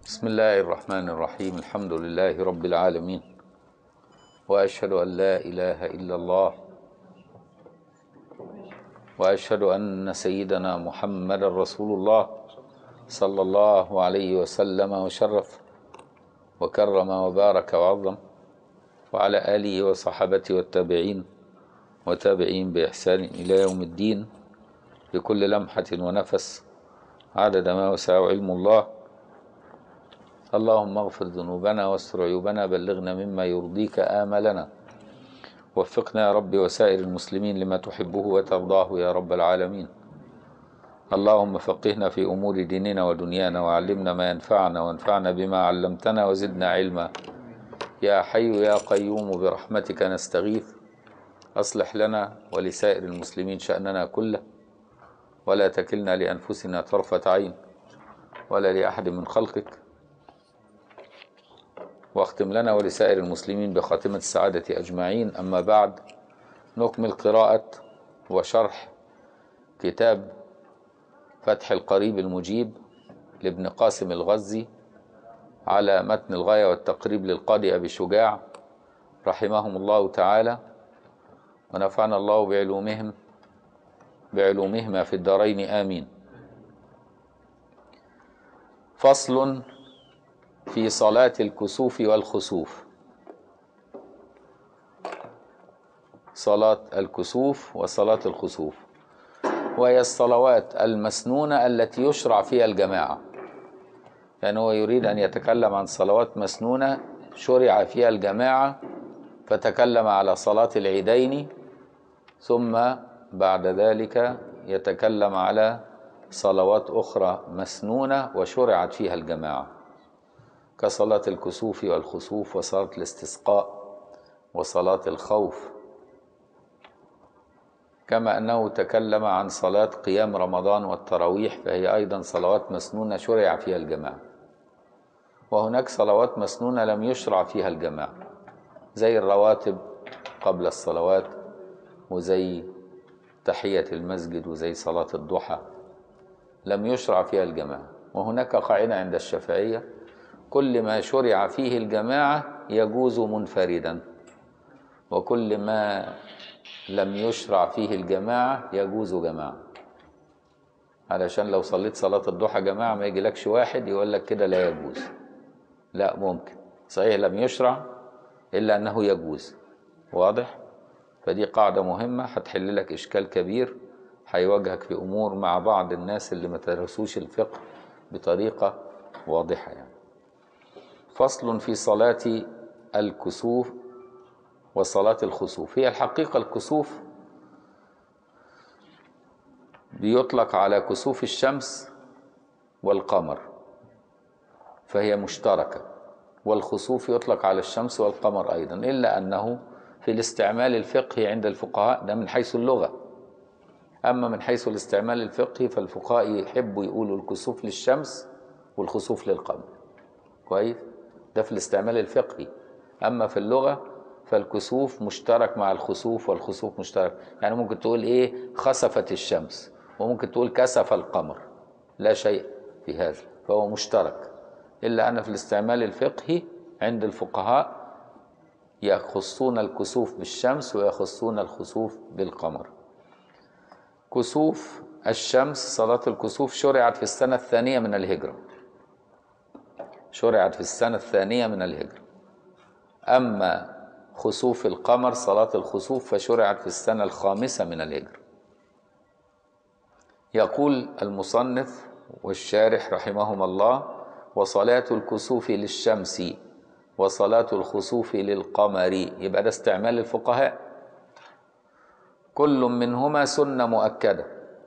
بسم الله الرحمن الرحيم الحمد لله رب العالمين واشهد ان لا اله الا الله واشهد ان سيدنا محمد رسول الله صلى الله عليه وسلم وشرف وكرم وبارك وعظم وعلى اله وصحبه والتابعين وتابعين باحسان الى يوم الدين بكل لمحه ونفس عدد ما وسع علم الله اللهم اغفر ذنوبنا واستر عيوبنا بلغنا مما يرضيك آملنا وفقنا يا رب وسائر المسلمين لما تحبه وترضاه يا رب العالمين اللهم فقهنا في أمور ديننا ودنيانا وعلمنا ما ينفعنا وانفعنا بما علمتنا وزدنا علما يا حي يا قيوم برحمتك نستغيث أصلح لنا ولسائر المسلمين شأننا كله ولا تكلنا لأنفسنا طرفة عين ولا لأحد من خلقك واختم لنا ولسائر المسلمين بخاتمة السعادة أجمعين أما بعد نكمل قراءة وشرح كتاب فتح القريب المجيب لابن قاسم الغزي على متن الغاية والتقريب للقاضي أبي شجاع رحمهم الله تعالى ونفعنا الله بعلومهم بعلومهما في الدارين آمين فصل في صلاة الكسوف والخسوف صلاة الكسوف وصلاة الخسوف وهي الصلوات المسنونة التي يشرع فيها الجماعة يعني هو يريد أن يتكلم عن صلوات مسنونة شرع فيها الجماعة فتكلم على صلاة العيدين ثم بعد ذلك يتكلم على صلوات أخرى مسنونة وشرعت فيها الجماعة كصلاة الكسوف والخسوف وصلاة الاستسقاء وصلاة الخوف كما أنه تكلم عن صلاة قيام رمضان والتراويح فهي أيضا صلوات مسنونة شرع فيها الجماعة وهناك صلوات مسنونة لم يشرع فيها الجماعة زي الرواتب قبل الصلوات وزي تحية المسجد وزي صلاة الضحى لم يشرع فيها الجماعة وهناك قاعدة عند الشافعية كل ما شرع فيه الجماعة يجوز منفردا وكل ما لم يشرع فيه الجماعة يجوز جماعة علشان لو صليت صلاة الضحى جماعة ما يجيلكش واحد يقول لك كده لا يجوز لا ممكن صحيح لم يشرع إلا أنه يجوز واضح فدي قاعدة مهمة هتحل لك إشكال كبير هيواجهك في أمور مع بعض الناس اللي ما درسوش الفقه بطريقة واضحة يعني فصل في صلاة الكسوف وصلاة الخسوف هي الحقيقة الكسوف بيطلق على كسوف الشمس والقمر فهي مشتركة والخسوف يطلق على الشمس والقمر أيضا إلا أنه في الاستعمال الفقهي عند الفقهاء ده من حيث اللغة أما من حيث الاستعمال الفقهي فالفقهاء يحبوا يقولوا الكسوف للشمس والخسوف للقمر كويس ده في الاستعمال الفقهي أما في اللغة فالكسوف مشترك مع الخسوف والخسوف مشترك يعني ممكن تقول إيه خسفت الشمس وممكن تقول كسف القمر لا شيء في هذا فهو مشترك إلا أن في الاستعمال الفقهي عند الفقهاء يخصون الكسوف بالشمس ويخصون الخسوف بالقمر كسوف الشمس صلاة الكسوف شرعت في السنة الثانية من الهجرة شرعت في السنة الثانية من الهجرة أما خسوف القمر صلاة الخسوف فشرعت في السنة الخامسة من الهجرة يقول المصنف والشارح رحمهما الله وصلاة الكسوف للشمس وصلاة الخسوف للقمر يبقى ده استعمال الفقهاء كل منهما سنة مؤكدة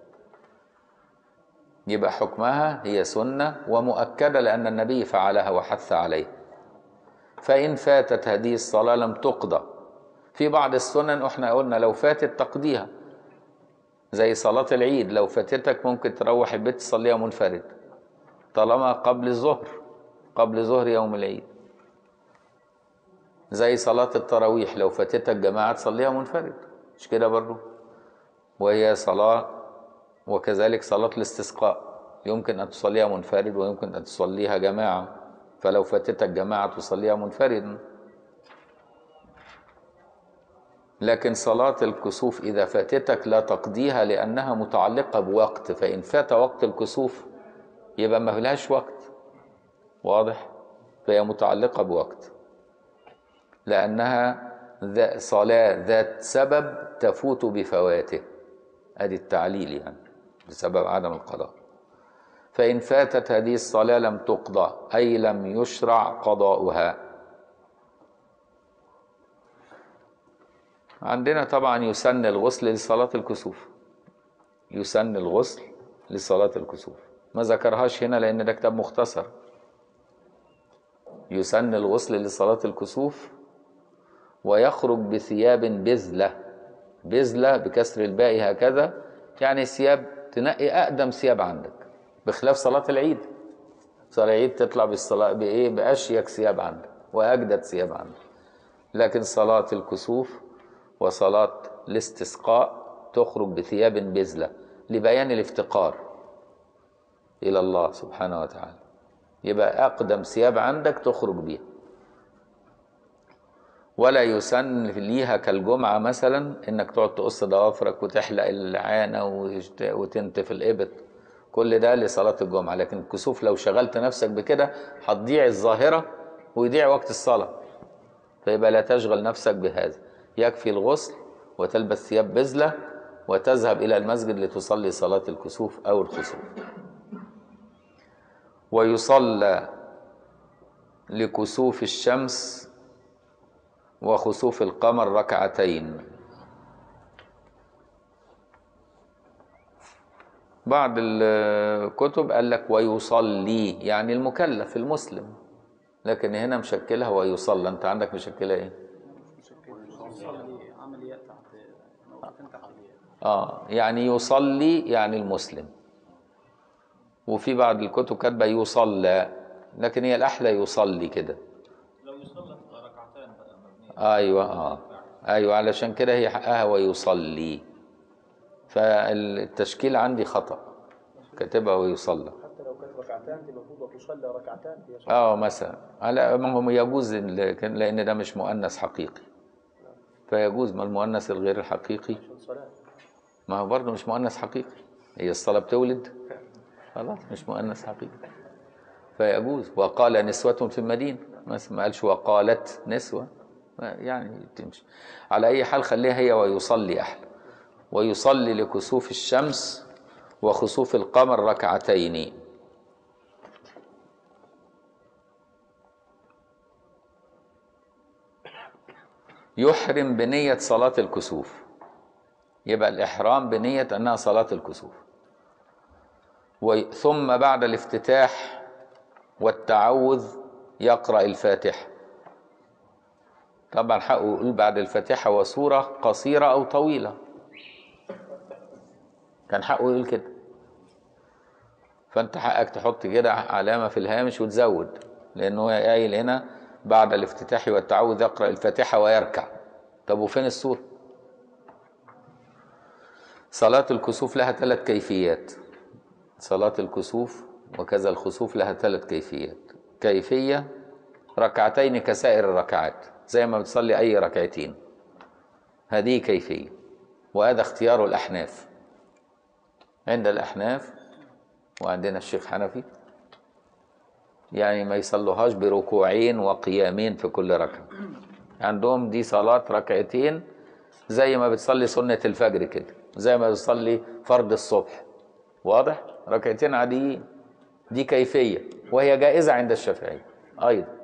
يبقى حكمها هي سنة ومؤكدة لأن النبي فعلها وحث عليه فإن فاتت هذه الصلاة لم تقضى في بعض السنن احنا قلنا لو فاتت تقضيها زي صلاة العيد لو فاتتك ممكن تروح البيت تصليها منفرد طالما قبل الظهر قبل ظهر يوم العيد زي صلاة التراويح لو فاتتك جماعة تصليها منفرد مش كده برضو وهي صلاة وكذلك صلاة الاستسقاء يمكن أن تصليها منفرد ويمكن أن تصليها جماعة فلو فاتتك جماعة تصليها منفردا لكن صلاة الكسوف إذا فاتتك لا تقضيها لأنها متعلقة بوقت فإن فات وقت الكسوف يبقى ما لهاش وقت واضح فهي متعلقة بوقت لأنها ذا- صلاة ذات سبب تفوت بفواته ادي التعليل يعني بسبب عدم القضاء فإن فاتت هذه الصلاة لم تقضى أي لم يشرع قضاؤها عندنا طبعا يسن الغسل لصلاة الكسوف يسن الغسل لصلاة الكسوف ما ذكرهاش هنا لأن ده كتاب مختصر يسن الغسل لصلاة الكسوف ويخرج بثياب بذلة بذلة بكسر الباء هكذا يعني ثياب تنقي أقدم ثياب عندك بخلاف صلاة العيد صلاة العيد تطلع بالصلاة بإيه بأشيك ثياب عندك وأجدد ثياب عندك لكن صلاة الكسوف وصلاة الاستسقاء تخرج بثياب بذلة لبيان الافتقار إلى الله سبحانه وتعالى يبقى أقدم ثياب عندك تخرج بيها ولا يسن ليها كالجمعة مثلا إنك تقعد تقص ضوافرك وتحلق العانة وتشت- وتنتف الإبط كل ده لصلاة الجمعة لكن الكسوف لو شغلت نفسك بكده هتضيع الظاهرة ويضيع وقت الصلاة فيبقى لا تشغل نفسك بهذا يكفي الغسل وتلبس ثياب بذلة وتذهب إلى المسجد لتصلي صلاة الكسوف أو الخسوف ويصلى لكسوف الشمس وخسوف القمر ركعتين بعض الكتب قال لك ويصلي يعني المكلف المسلم لكن هنا مشكلها ويصلى انت عندك مشكلة ايه يصلي عمليات تحت موقفين تحتية اه يعني يصلي يعني المسلم وفي بعض الكتب كاتبه يصلى لكن هي الاحلى يصلي كده لو يصلى تبقى ركعتين بقى مبنية ايوه اه ايوه علشان كده هي حقها ويصلي فالتشكيل عندي خطا كاتبها ويصلى حتى لو كانت ركعتان تبقى المفروض تصلي ركعتان هي صلاة. اه مثلا على ما هو يجوز ال- لان ده مش مؤنث حقيقي فيجوز ما المؤنث الغير الحقيقي عشان صلاة ما هو برضه مش مؤنث حقيقي هي الصلاة بتولد خلاص مش مؤنث حقيقي فيجوز وقال نسوة في المدينة بس ما قالش وقالت نسوة يعني تمشي على أي حال خليها هي ويصلي أحلى ويصلي لكسوف الشمس وخسوف القمر ركعتين يحرم بنية صلاة الكسوف يبقى الإحرام بنية أنها صلاة الكسوف و- ثم بعد الافتتاح والتعوذ يقرأ الفاتحة طبعا حقه يقول بعد الفاتحة وسورة قصيرة أو طويلة كان حقه يقول كده فأنت حقك تحط كده علامة في الهامش وتزود لأنه قايل هنا بعد الافتتاح والتعوذ يقرأ الفاتحة ويركع طب وفين السورة؟ صلاة الكسوف لها ثلاث كيفيات صلاة الكسوف وكذا الخسوف لها ثلاث كيفيات كيفية ركعتين كسائر الركعات زي ما بتصلي أي ركعتين هذه كيفية وهذا اختيار الأحناف عند الأحناف وعندنا الشيخ حنفي يعني ما يصلوهاش بركوعين وقيامين في كل ركعة عندهم دي صلاة ركعتين زي ما بتصلي سنة الفجر كده زي ما بتصلي فرض الصبح واضح ركعتين عاديين دي كيفية وهي جائزة عند الشافعي أيضا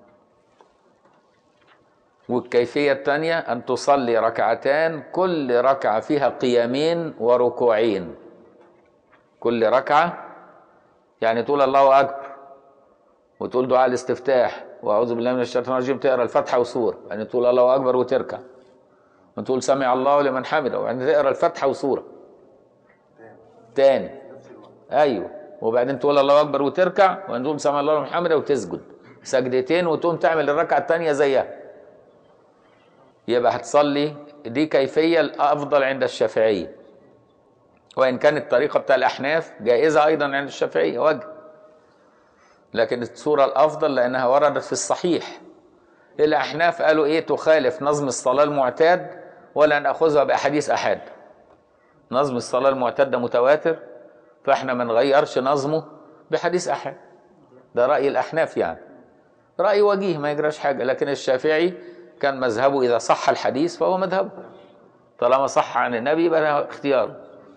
والكيفية الثانية أن تصلي ركعتان كل ركعة فيها قيامين وركوعين كل ركعة يعني تقول الله أكبر وتقول دعاء الاستفتاح وأعوذ بالله من الشيطان الرجيم تقرأ الفاتحة وسورة يعني تقول الله أكبر وتركع وتقول سمع الله لمن حمده وبعدين تقرأ الفاتحة وسورة تاني ايوه وبعدين تقول الله اكبر وتركع وبعدين تقول سمع الله لمن حمده وتسجد سجدتين وتقوم تعمل الركعه الثانيه زيها يبقى هتصلي دي كيفيه الافضل عند الشافعيه وان كانت الطريقه بتاع الاحناف جائزه ايضا عند الشافعيه وجه لكن الصورة الأفضل لأنها وردت في الصحيح الأحناف قالوا إيه تخالف نظم الصلاة المعتاد ولا نأخذها بأحاديث أحد نظم الصلاة المعتاد ده متواتر فإحنا ما نغيرش نظمه بحديث أحد ده رأي الأحناف يعني رأي وجيه ما يجراش حاجة لكن الشافعي كان مذهبه إذا صح الحديث فهو مذهبه طالما صح عن النبي يبقى ده اختياره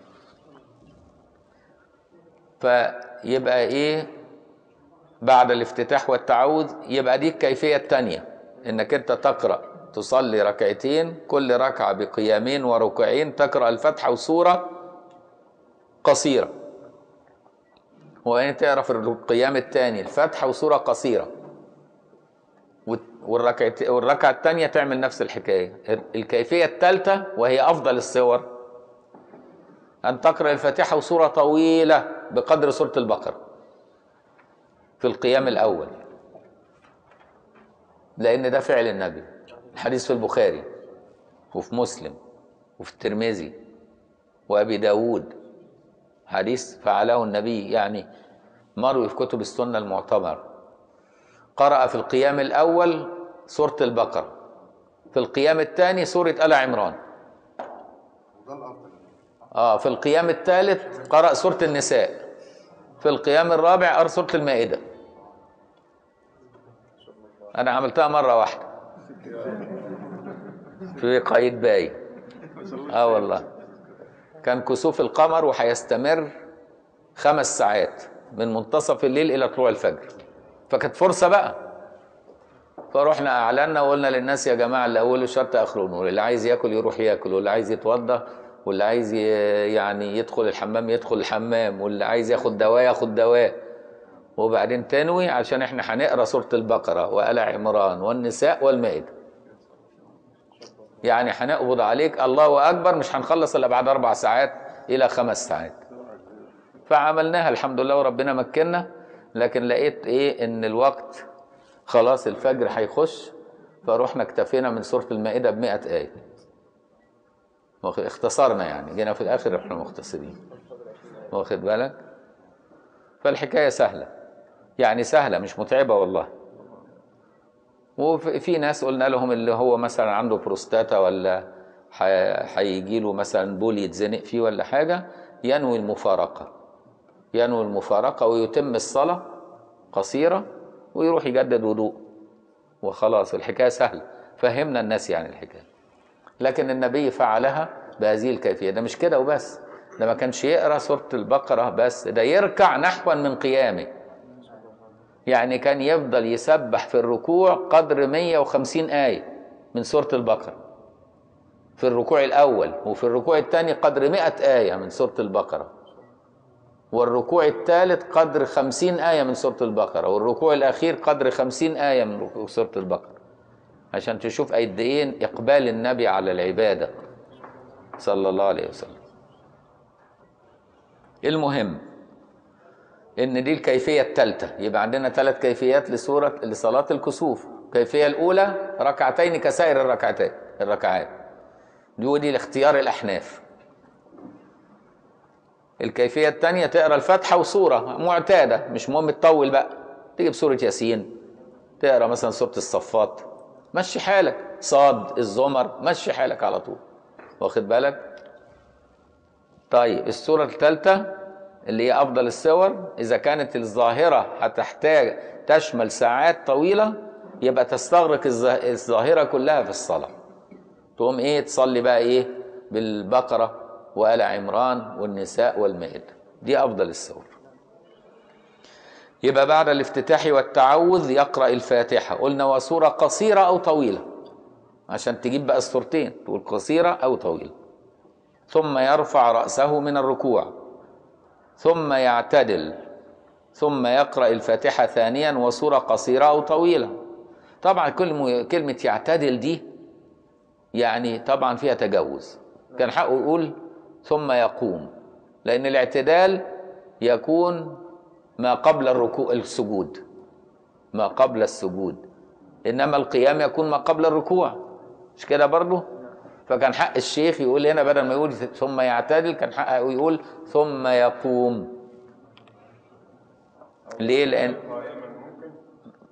فيبقى ايه بعد الافتتاح والتعوذ يبقى دي الكيفية التانية انك انت تقرأ تصلي ركعتين كل ركعة بقيامين وركوعين تقرأ الفاتحة وسورة قصيرة وبعدين تقرأ في القيام التاني الفاتحة وسورة قصيرة والركعة والركعة التانية تعمل نفس الحكاية الكيفية الثالثة وهي أفضل الصور أن تقرأ الفاتحة وسورة طويلة بقدر سورة البقرة في القيام الأول لأن ده فعل النبي الحديث في البخاري وفي مسلم وفي الترمذي وأبي داود حديث فعله النبي يعني مروي في كتب السنة المعتبر قرأ في القيام الأول سورة البقرة في القيام الثاني سورة آل عمران اه في القيام الثالث قرأ سورة النساء في القيام الرابع قرأ سورة المائدة أنا عملتها مرة واحدة في قايد باي اه والله كان كسوف القمر وهيستمر خمس ساعات من منتصف الليل إلى طلوع الفجر فكانت فرصة بقى فروحنا أعلنا وقلنا للناس يا جماعة اللي أوله شرط آخره نور اللي عايز ياكل يروح ياكل واللي عايز يتوضى واللي عايز ي- يعني يدخل الحمام يدخل الحمام واللي عايز ياخد دواء ياخد دواء وبعدين تنوي عشان احنا هنقرا سورة البقرة وآل عمران والنساء والمائدة يعني هنقبض عليك الله أكبر مش هنخلص إلا بعد أربع ساعات إلى خمس ساعات فعملناها الحمد لله وربنا مكنا لكن لقيت ايه ان الوقت خلاص الفجر هيخش فروحنا اكتفينا من سورة المائدة ب 100 آية واخد- اختصرنا يعني جينا في الآخر احنا مختصرين واخد بالك فالحكاية سهلة يعني سهلة مش متعبة والله وفي في ناس قلنا لهم اللي هو مثلا عنده بروستاتا ولا هيجي له مثلا بول يتزنق فيه ولا حاجة ينوي المفارقة ينوي المفارقة ويتم الصلاة قصيرة ويروح يجدد وضوء وخلاص الحكاية سهلة فهمنا الناس يعني الحكاية لكن النبي فعلها بهذه الكيفية ده مش كده وبس ده ما كانش يقرأ سورة البقرة بس ده يركع نحوا من قيامه يعني كان يفضل يسبح في الركوع قدر 150 آية من سورة البقرة في الركوع الأول وفي الركوع الثاني قدر 100 آية من سورة البقرة والركوع الثالث قدر خمسين آية من سورة البقرة والركوع الأخير قدر خمسين آية من ركوع سورة البقرة عشان تشوف قد إيه إقبال النبي على العبادة صلى الله عليه وسلم المهم إن دي الكيفية الثالثة يبقى عندنا ثلاث كيفيات لسورة لصلاة الكسوف الكيفية الأولى ركعتين كسائر الركعتين الركعات دي ودي لاختيار الأحناف الكيفية التانية تقرا الفاتحة وسورة معتادة مش مهم تطول بقى تجيب سورة ياسين تقرا مثلا سورة الصفات مشي حالك صاد الزمر مشي حالك على طول واخد بالك طيب السورة الثالثة اللي هي أفضل السور إذا كانت الظاهرة هتحتاج تشمل ساعات طويلة يبقى تستغرق الظ- الظاهرة كلها في الصلاة تقوم إيه تصلي بقى إيه بالبقرة وآل عمران والنساء والمائدة دي أفضل السور يبقى بعد الافتتاح والتعوذ يقرأ الفاتحة قلنا وسورة قصيرة أو طويلة عشان تجيب بقى السورتين تقول قصيرة أو طويلة ثم يرفع رأسه من الركوع ثم يعتدل ثم يقرأ الفاتحة ثانيا وسورة قصيرة أو طويلة طبعا كل م- كلمة يعتدل دي يعني طبعا فيها تجوز كان حقه يقول ثم يقوم لأن الاعتدال يكون ما قبل الركوع السجود ما قبل السجود إنما القيام يكون ما قبل الركوع مش كده برضه فكان حق الشيخ يقول هنا بدل ما يقول ثم يعتدل كان حقه يقول ثم يقوم ليه لأن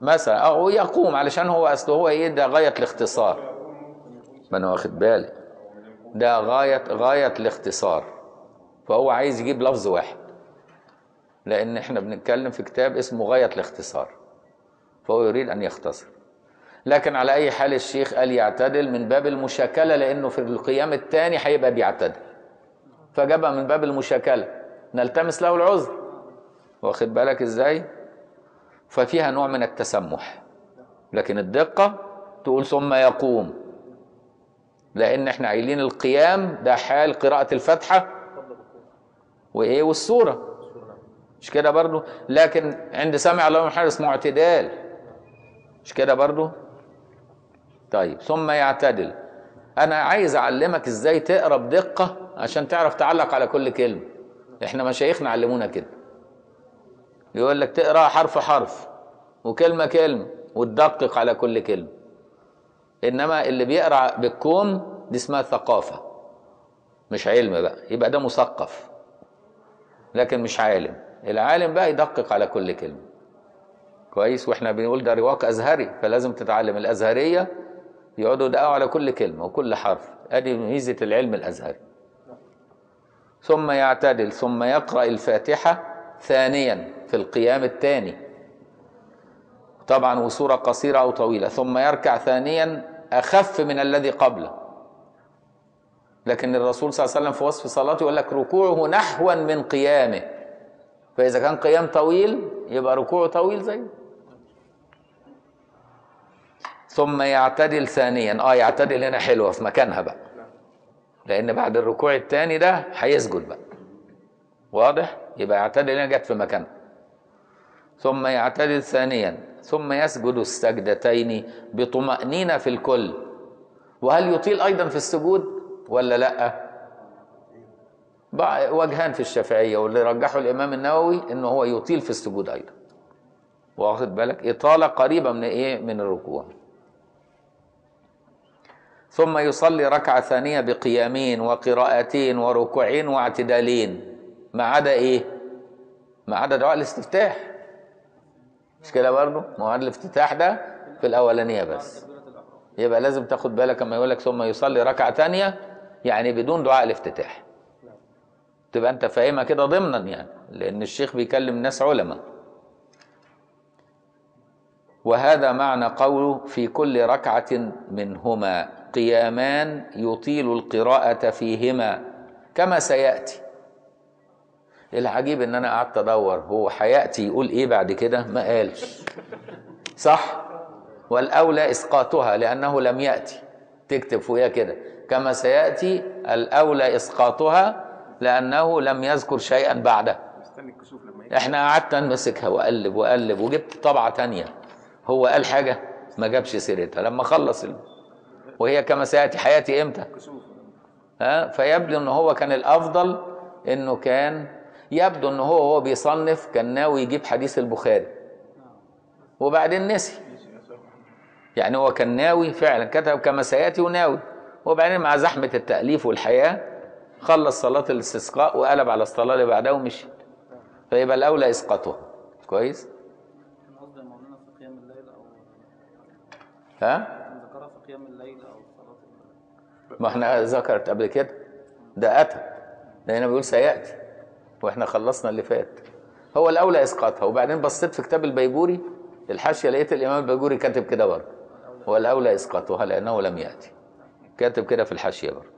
مثلا او يقوم علشان هو اصل هو ايه ده غايه الاختصار ما انا واخد بالي ده غايه غايه الاختصار فهو عايز يجيب لفظ واحد لان احنا بنتكلم في كتاب اسمه غايه الاختصار فهو يريد ان يختصر لكن على اي حال الشيخ قال يعتدل من باب المشاكله لانه في القيام الثاني هيبقى بيعتدل فجابها من باب المشاكله نلتمس له العذر واخد بالك ازاي ففيها نوع من التسمح لكن الدقه تقول ثم يقوم لان احنا قايلين القيام ده حال قراءه الفاتحه وايه والسوره مش كده برضو لكن عند سامع الله من حمده اسمه اعتدال مش كده برضو طيب ثم يعتدل انا عايز اعلمك ازاي تقرا بدقه عشان تعرف تعلق على كل كلمه احنا مشايخنا علمونا كده يقول لك تقرا حرف حرف وكلمه كلمه وتدقق على كل كلمه انما اللي بيقرا بالكوم دي اسمها ثقافه مش علم بقى يبقى ده مثقف لكن مش عالم العالم بقى يدقق على كل كلمه كويس واحنا بنقول ده رواق ازهري فلازم تتعلم الازهريه يقعدوا يدققوا على كل كلمه وكل حرف ادي ميزه العلم الازهري ثم يعتدل ثم يقرا الفاتحه ثانيا في القيام الثاني طبعا وسوره قصيره او طويله ثم يركع ثانيا اخف من الذي قبله لكن الرسول صلى الله عليه وسلم في وصف صلاته يقول لك ركوعه نحوا من قيامه فاذا كان قيام طويل يبقى ركوعه طويل زيه ثم يعتدل ثانيا اه يعتدل هنا حلوه في مكانها بقى لان بعد الركوع الثاني ده هيسجد بقى واضح يبقى يعتدل هنا جت في مكانها ثم يعتدل ثانيا ثم يسجد السجدتين بطمأنينة في الكل وهل يطيل أيضا في السجود ولا لا بقى وجهان في الشافعية واللي رجحه الإمام النووي إنه هو يطيل في السجود أيضا واخد بالك إطالة قريبة من إيه من الركوع ثم يصلي ركعة ثانية بقيامين وقراءتين وركوعين واعتدالين ما عدا إيه؟ ما عدا دعاء الاستفتاح مش كده برضه؟ ما هو الافتتاح ده في الأولانية بس يبقى لازم تاخد بالك لما يقول لك ثم يصلي ركعة ثانية يعني بدون دعاء الافتتاح تبقى أنت فاهمها كده ضمنا يعني لأن الشيخ بيكلم ناس علماء وهذا معنى قوله في كل ركعة منهما قيامان يطيل القراءة فيهما كما سيأتي العجيب ان انا قعدت ادور هو هيأتي يقول ايه بعد كده ما قالش صح والاولى اسقاطها لانه لم يأتي تكتب فوقيها كده كما سيأتي الاولى اسقاطها لانه لم يذكر شيئا بعده استني الكسوف لما يجي احنا قعدت امسكها واقلب واقلب وجبت طبعه تانية هو قال حاجه ما جابش سيرتها لما خلص ال... وهي كما سياتي حياتي امتى كسوف ها فيبدو ان هو كان الافضل انه كان يبدو ان هو هو بيصنف كان ناوي يجيب حديث البخاري وبعدين نسي يعني هو كان ناوي فعلا كتب كما سياتي وناوي وبعدين مع زحمه التاليف والحياه خلص صلاه الاستسقاء وقلب على الصلاه اللي بعدها ومشي فيبقى الاولى اسقاطها كويس كان قصدي يا مولانا في قيام الليل او ها كان ذكرها في قيام الليل او صلاه الليل ما احنا ذكرت قبل كده ده اتى ده هنا بيقول سياتي واحنا خلصنا اللي فات هو الاولى اسقاطها وبعدين بصيت في كتاب البيجوري الحاشيه لقيت الامام البيجوري كاتب كده برضه هو الاولى اسقاطها لانه لم ياتي كاتب كده في الحاشيه برضه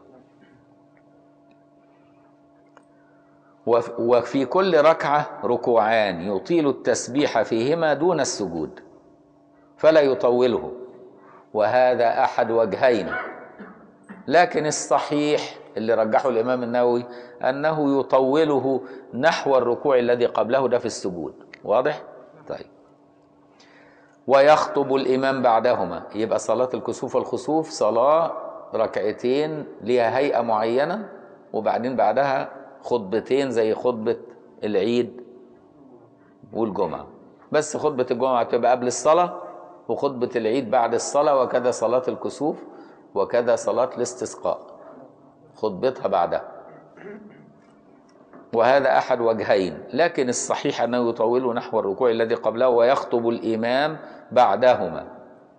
وف- وفي كل ركعه ركوعان يطيل التسبيح فيهما دون السجود فلا يطوله وهذا احد وجهين لكن الصحيح اللي رجحه الامام النووي انه يطوله نحو الركوع الذي قبله ده في السجود واضح طيب ويخطب الامام بعدهما يبقى صلاه الكسوف والخسوف صلاه ركعتين ليها هيئه معينه وبعدين بعدها خطبتين زي خطبه العيد والجمعه بس خطبه الجمعه تبقى قبل الصلاه وخطبه العيد بعد الصلاه وكذا صلاه الكسوف وكذا صلاه الاستسقاء خطبتها بعدها وهذا أحد وجهين لكن الصحيح أنه يطول نحو الركوع الذي قبله ويخطب الإمام بعدهما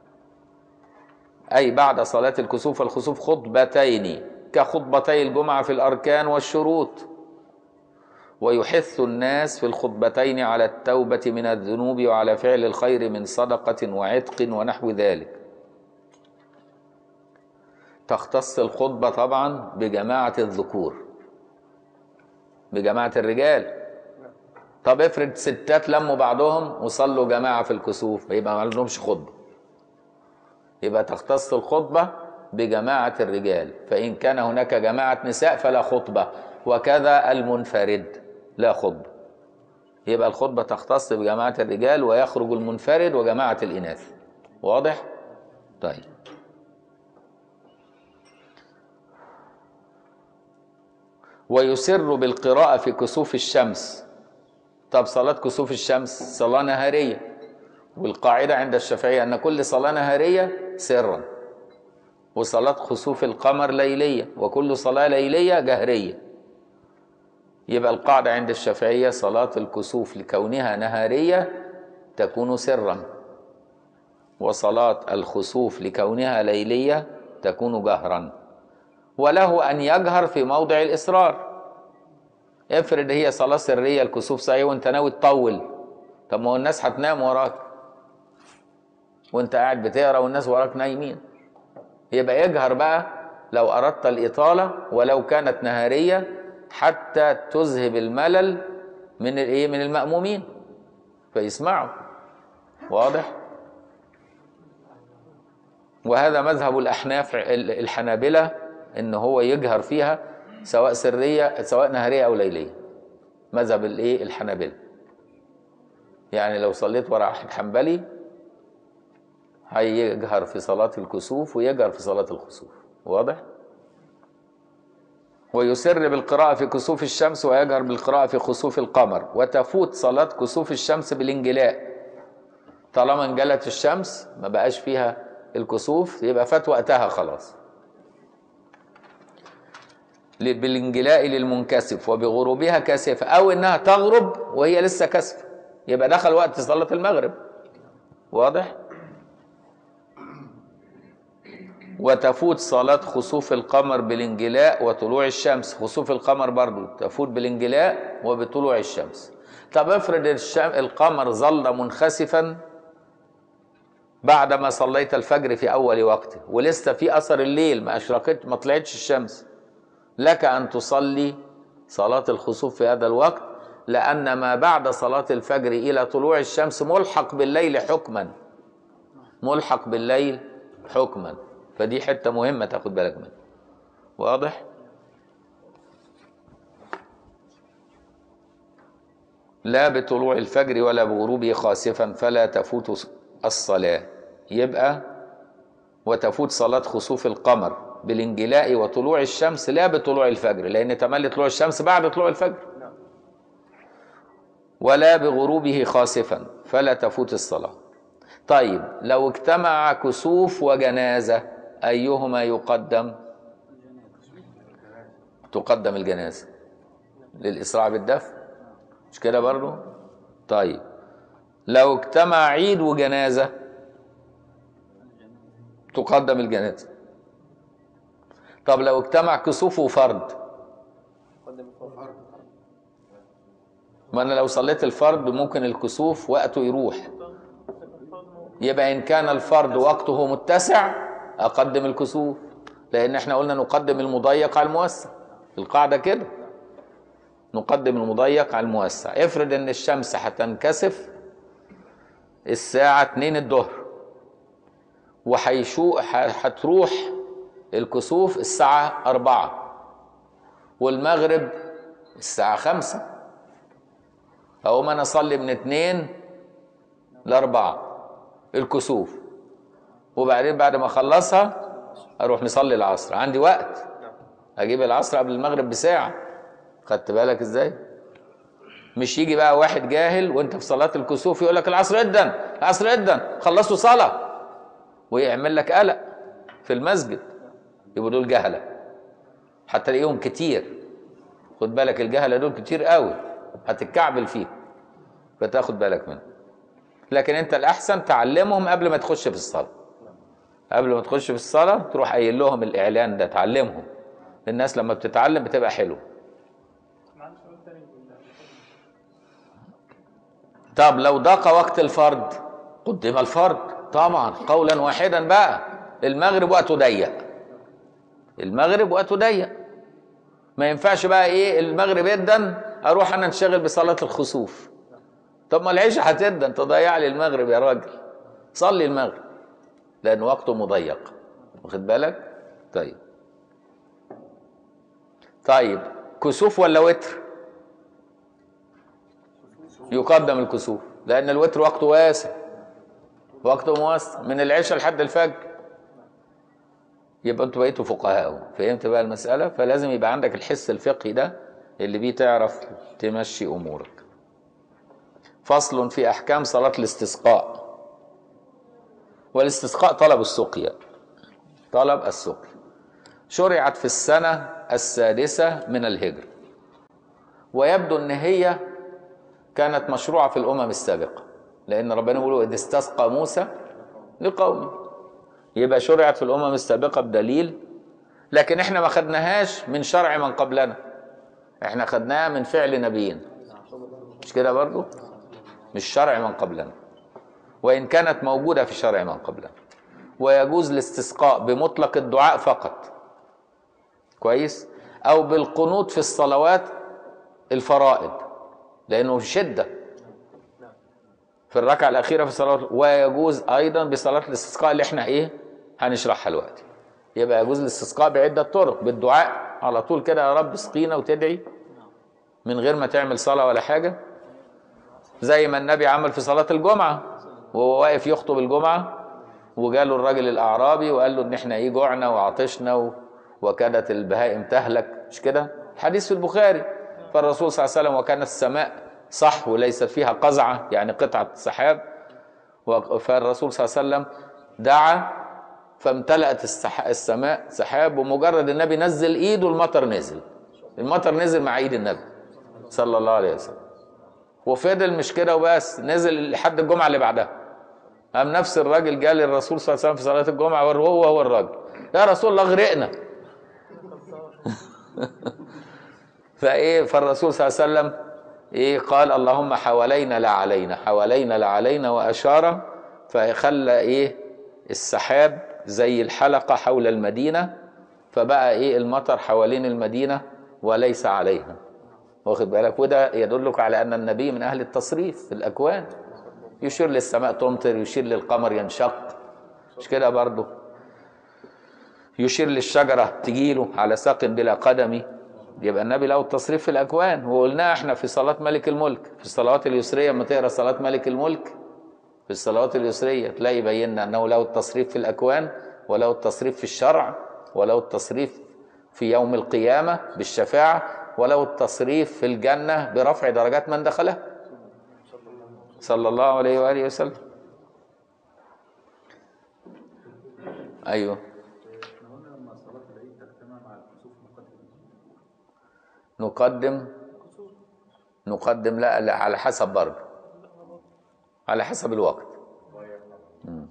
أي بعد صلاة الكسوف والخسوف خطبتين كخطبتي الجمعة في الأركان والشروط ويحث الناس في الخطبتين على التوبة من الذنوب وعلى فعل الخير من صدقة وعتق ونحو ذلك تختص الخطبة طبعا بجماعة الذكور بجماعة الرجال طب افرض ستات لموا بعضهم وصلوا جماعة في الكسوف يبقى ما لهمش خطبة يبقى تختص الخطبة بجماعة الرجال فإن كان هناك جماعة نساء فلا خطبة وكذا المنفرد لا خطبة يبقى الخطبة تختص بجماعة الرجال ويخرج المنفرد وجماعة الإناث واضح؟ طيب ويسر بالقراءة في كسوف الشمس طب صلاة كسوف الشمس صلاة نهارية والقاعدة عند الشافعية أن كل صلاة نهارية سرا وصلاة خسوف القمر ليلية وكل صلاة ليلية جهرية يبقى القاعدة عند الشافعية صلاة الكسوف لكونها نهارية تكون سرا وصلاة الخسوف لكونها ليلية تكون جهرا وله أن يجهر في موضع الإصرار افرض هي صلاة سرية الكسوف صحيح وانت ناوي تطول طب ما هو الناس هتنام وراك وانت قاعد بتقرا والناس وراك نايمين يبقى يجهر بقى لو أردت الإطالة ولو كانت نهارية حتى تذهب الملل من الايه من المأمومين فيسمعوا واضح وهذا مذهب الأحناف الحنابلة ان هو يجهر فيها سواء سريه سواء نهاريه او ليليه مذهب الايه الحنابلة يعني لو صليت ورا واحد حنبلي هيجهر في صلاة الكسوف ويجهر في صلاة الخسوف واضح؟ ويسر بالقراءة في كسوف الشمس ويجهر بالقراءة في خسوف القمر وتفوت صلاة كسوف الشمس بالانجلاء طالما انجلت الشمس ما بقاش فيها الكسوف يبقى فات وقتها خلاص بالانجلاء للمنكسف وبغروبها كاسفة أو إنها تغرب وهي لسه كاسفة يبقى دخل وقت صلاة المغرب واضح؟ وتفوت صلاة خسوف القمر بالانجلاء وطلوع الشمس خسوف القمر برضو تفوت بالانجلاء وبطلوع الشمس طب افرض الشم... القمر ظل منخسفا بعدما صليت الفجر في أول وقته ولسه في أثر الليل ما أشرقت ما طلعتش الشمس لك أن تصلي صلاة الخسوف في هذا الوقت لأن ما بعد صلاة الفجر إلى طلوع الشمس ملحق بالليل حكما ملحق بالليل حكما فدي حتة مهمة تاخد بالك منها واضح؟ لا بطلوع الفجر ولا بغروبه خاسفا فلا تفوت الصلاة يبقى وتفوت صلاة خسوف القمر بالانجلاء وطلوع الشمس لا بطلوع الفجر لأن تملي طلوع الشمس بعد طلوع الفجر ولا بغروبه خاسفا فلا تفوت الصلاة طيب لو اجتمع كسوف وجنازة أيهما يقدم تقدم الجنازة للإسراع بالدفن مش كده برضو طيب لو اجتمع عيد وجنازة تقدم الجنازة طب لو اجتمع كسوف وفرد قدم الفرد ما انا لو صليت الفرد ممكن الكسوف وقته يروح يبقى ان كان الفرد وقته متسع اقدم الكسوف لان احنا قلنا نقدم المضيق على الموسع القاعده كده نقدم المضيق على الموسع افرض ان الشمس هتنكسف الساعه 2 الظهر وهيشوق هتروح الكسوف الساعة أربعة والمغرب الساعة خمسة أقوم أنا أصلي من اتنين لأربعة الكسوف وبعدين بعد ما أخلصها أروح مصلي العصر عندي وقت أجيب العصر قبل المغرب بساعة خدت بالك إزاي؟ مش يجي بقى واحد جاهل وانت في صلاة الكسوف يقول لك العصر جدا العصر جدا خلصوا صلاة ويعمل لك قلق في المسجد يبقوا دول جهلة حتى تلاقيهم كتير خد بالك الجهله دول كتير قوي هتتكعبل فيه فتاخد بالك منه لكن انت الاحسن تعلمهم قبل ما تخش في الصلاه قبل ما تخش في الصلاه تروح قايل لهم الاعلان ده تعلمهم الناس لما بتتعلم بتبقى حلوه معلش سؤال تاني بالله طب لو ضاق وقت الفرض قدم الفرض طبعا قولا واحدا بقى المغرب وقته ضيق المغرب وقته ضيق ما ينفعش بقى ايه المغرب يدن اروح انا انشغل بصلاه الخسوف طب ما العشاء هتدن تضيع لي المغرب يا راجل صلي المغرب لان وقته مضيق واخد بالك طيب طيب كسوف ولا وتر يقدم الكسوف لان الوتر وقته واسع وقته موسع من العشاء لحد الفجر يبقى انتوا بقيتوا فقهاء أهو. فهمت بقى المساله فلازم يبقى عندك الحس الفقهي ده اللي بيه تعرف تمشي امورك فصل في احكام صلاه الاستسقاء والاستسقاء طلب السقيا طلب السقيا شرعت في السنه السادسه من الهجره ويبدو ان هي كانت مشروعة في الأمم السابقة لأن ربنا بيقول إذ استسقى موسى لقومه يبقى شرعت في الأمم السابقة بدليل لكن احنا ما خدناهاش من شرع من قبلنا احنا خدناها من فعل نبينا مش كده برضو مش شرع من قبلنا وإن كانت موجودة في شرع من قبلنا ويجوز الاستسقاء بمطلق الدعاء فقط كويس أو بالقنوت في الصلوات الفرائض لانه شده في الركعه الاخيره في الصلاه ويجوز ايضا بصلاه الاستسقاء اللي احنا ايه هنشرحها دلوقتي يبقى يجوز الاستسقاء بعده طرق بالدعاء على طول كده يا رب اسقينا وتدعي من غير ما تعمل صلاه ولا حاجه زي ما النبي عمل في صلاه الجمعه وهو واقف يخطب الجمعه وجاله الراجل الاعرابي وقال له ان احنا ايه جوعنا وعطشنا و... وكادت البهائم تهلك مش كده حديث في البخاري فالرسول صلى الله عليه وسلم وكانت السماء صح وليست فيها قزعة يعني قطعة سحاب و- فالرسول صلى الله عليه وسلم دعا فامتلأت السح- السماء سحاب ومجرد النبي نزل ايده المطر نزل المطر نزل مع ايد النبي صلى الله عليه وسلم وفضل مش كده وبس نزل لحد الجمعة اللي بعدها قام نفس الراجل جه للرسول صلى الله عليه وسلم في صلاة الجمعة وهو هو الراجل يا رسول الله اغرقنا فايه فالرسول صلى الله عليه وسلم ايه قال اللهم حوالينا لا علينا حوالينا لا علينا واشار فخلى ايه السحاب زي الحلقه حول المدينه فبقى ايه المطر حوالين المدينه وليس عليها واخد بالك وده يدلك على ان النبي من اهل التصريف في الاكوان يشير للسماء تمطر يشير للقمر ينشق مش كده برضه يشير للشجره تجيله على ساق بلا قدم يبقى النبي له التصريف في الاكوان وقلناها احنا في صلاه ملك الملك في الصلوات اليسريه لما تقرا صلاه ملك الملك في الصلوات اليسريه تلاقي بينا انه له التصريف في الاكوان وله التصريف في الشرع وله التصريف في يوم القيامه بالشفاعه وله التصريف في الجنه برفع درجات من دخلها صلى الله عليه واله وسلم ايوه احنا قلنا لما صلاة العيد تجتمع مع الكسوف مقدم نقدم نقدم لا, لا على حسب برضه على حسب الوقت مم.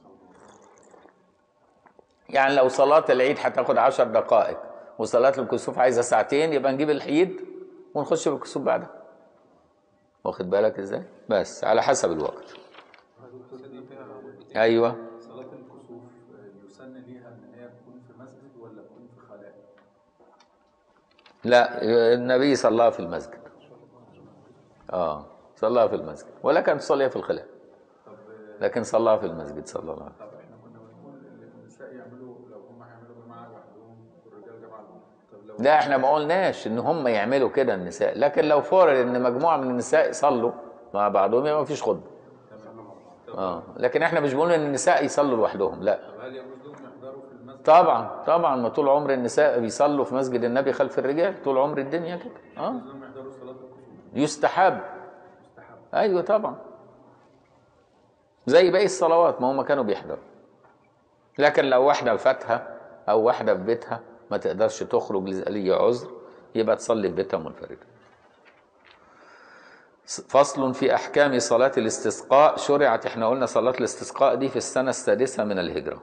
يعني لو صلاة العيد هتاخد عشر دقائق وصلاة الكسوف عايزة ساعتين يبقى نجيب العيد ونخش بالكسوف بعدها واخد بالك ازاي بس على حسب الوقت ايوه صلاة الكسوف آه، يسن ليها ان هي تكون في مسجد ولا تكون في خلاء؟ لا النبي صلى في المسجد اه صلى في المسجد ولا كان تصلي في الخلاء طب آه، لكن صلى في المسجد صلى الله عليه وسلم طب احنا كنا بنقول ان النساء يعملوا لو هم هيعملوا جماعة لوحدهم والرجال جماعة لوحدهم طب لو لا احنا ما قلناش ان هم يعملوا كده النساء لكن لو فرض ان مجموعه من النساء يصلوا مع بعضهم يبقى ما فيش خطبه اه لكن احنا مش بنقول ان النساء يصلوا لوحدهم لا طب هل يجوز لهم يحضروا في المسجد؟ طبعا طبعا ما طول عمر النساء بيصلوا في مسجد النبي خلف الرجال طول عمر الدنيا كده اه يجوز لهم يحضروا صلاة الكسوف يستحب مستحب ايوه طبعا زي باقي الصلوات ما هم كانوا بيحضروا لكن لو واحده فاتها او واحده في بيتها ما تقدرش تخرج لأي عذر يبقى تصلي في بيتها منفردة فصل في أحكام صلاة الاستسقاء شرعت احنا قلنا صلاة الاستسقاء دي في السنة السادسة من الهجرة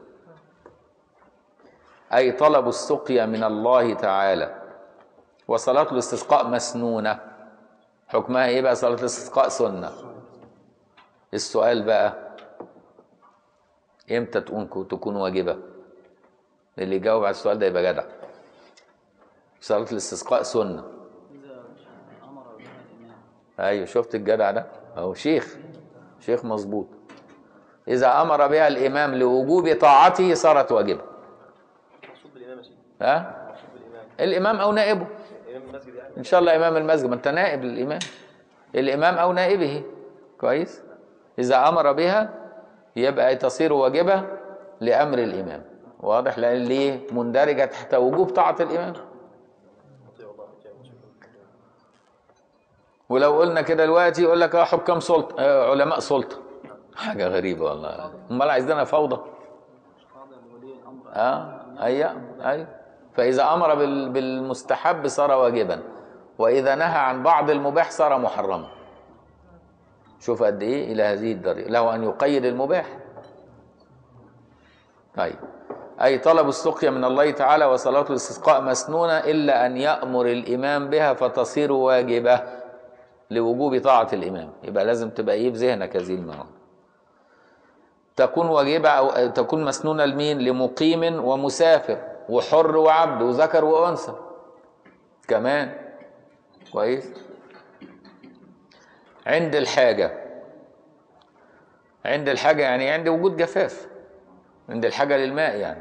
أي طلب السقيا من الله تعالى وصلاة الاستسقاء مسنونة حكمها ايه بقى صلاة الاستسقاء سنة السؤال بقى امتى تكون تكون واجبة اللي يجاوب على السؤال ده يبقى جدع صلاة الاستسقاء سنة إذا أمر بها الإمام ايوه شفت الجدع ده اهو شيخ شيخ مظبوط اذا امر بها الامام لوجوب طاعته صارت واجبه مقصود بالإمام يا سيدي ها مقصود بالإمام الامام او نائبه إمام المسجد يعني ان شاء الله امام المسجد ما انت نائب للامام الامام او نائبه كويس اذا امر بها يبقى تصير واجبه لامر الامام واضح لان ليه مندرجه تحت وجوب طاعه الامام أطيع الله وأطيع الرسول ولو قلنا كده دلوقتي يقول لك اه حكام سلطه آه علماء سلطه حاجه غريبه والله امال عايزينها فوضى قاضي لولي الأمر اه ايوه ايوه فاذا امر بال- بالمستحب صار واجبا واذا نهى عن بعض المباح صار محرما شوف قد ايه الى هذه الدرجه له ان يقيد المباح طيب اي طلب السقيا من الله تعالى وصلاه الاستسقاء مسنونه الا ان يامر الامام بها فتصير واجبه لوجوب طاعه الامام يبقى لازم تبقى ايه في ذهنك هذه المعلومه تكون واجبة أو تكون مسنونة لمين؟ لمقيم ومسافر وحر وعبد وذكر وأنثى كمان كويس عند الحاجة عند الحاجة يعني عند وجود جفاف عند الحاجة للماء يعني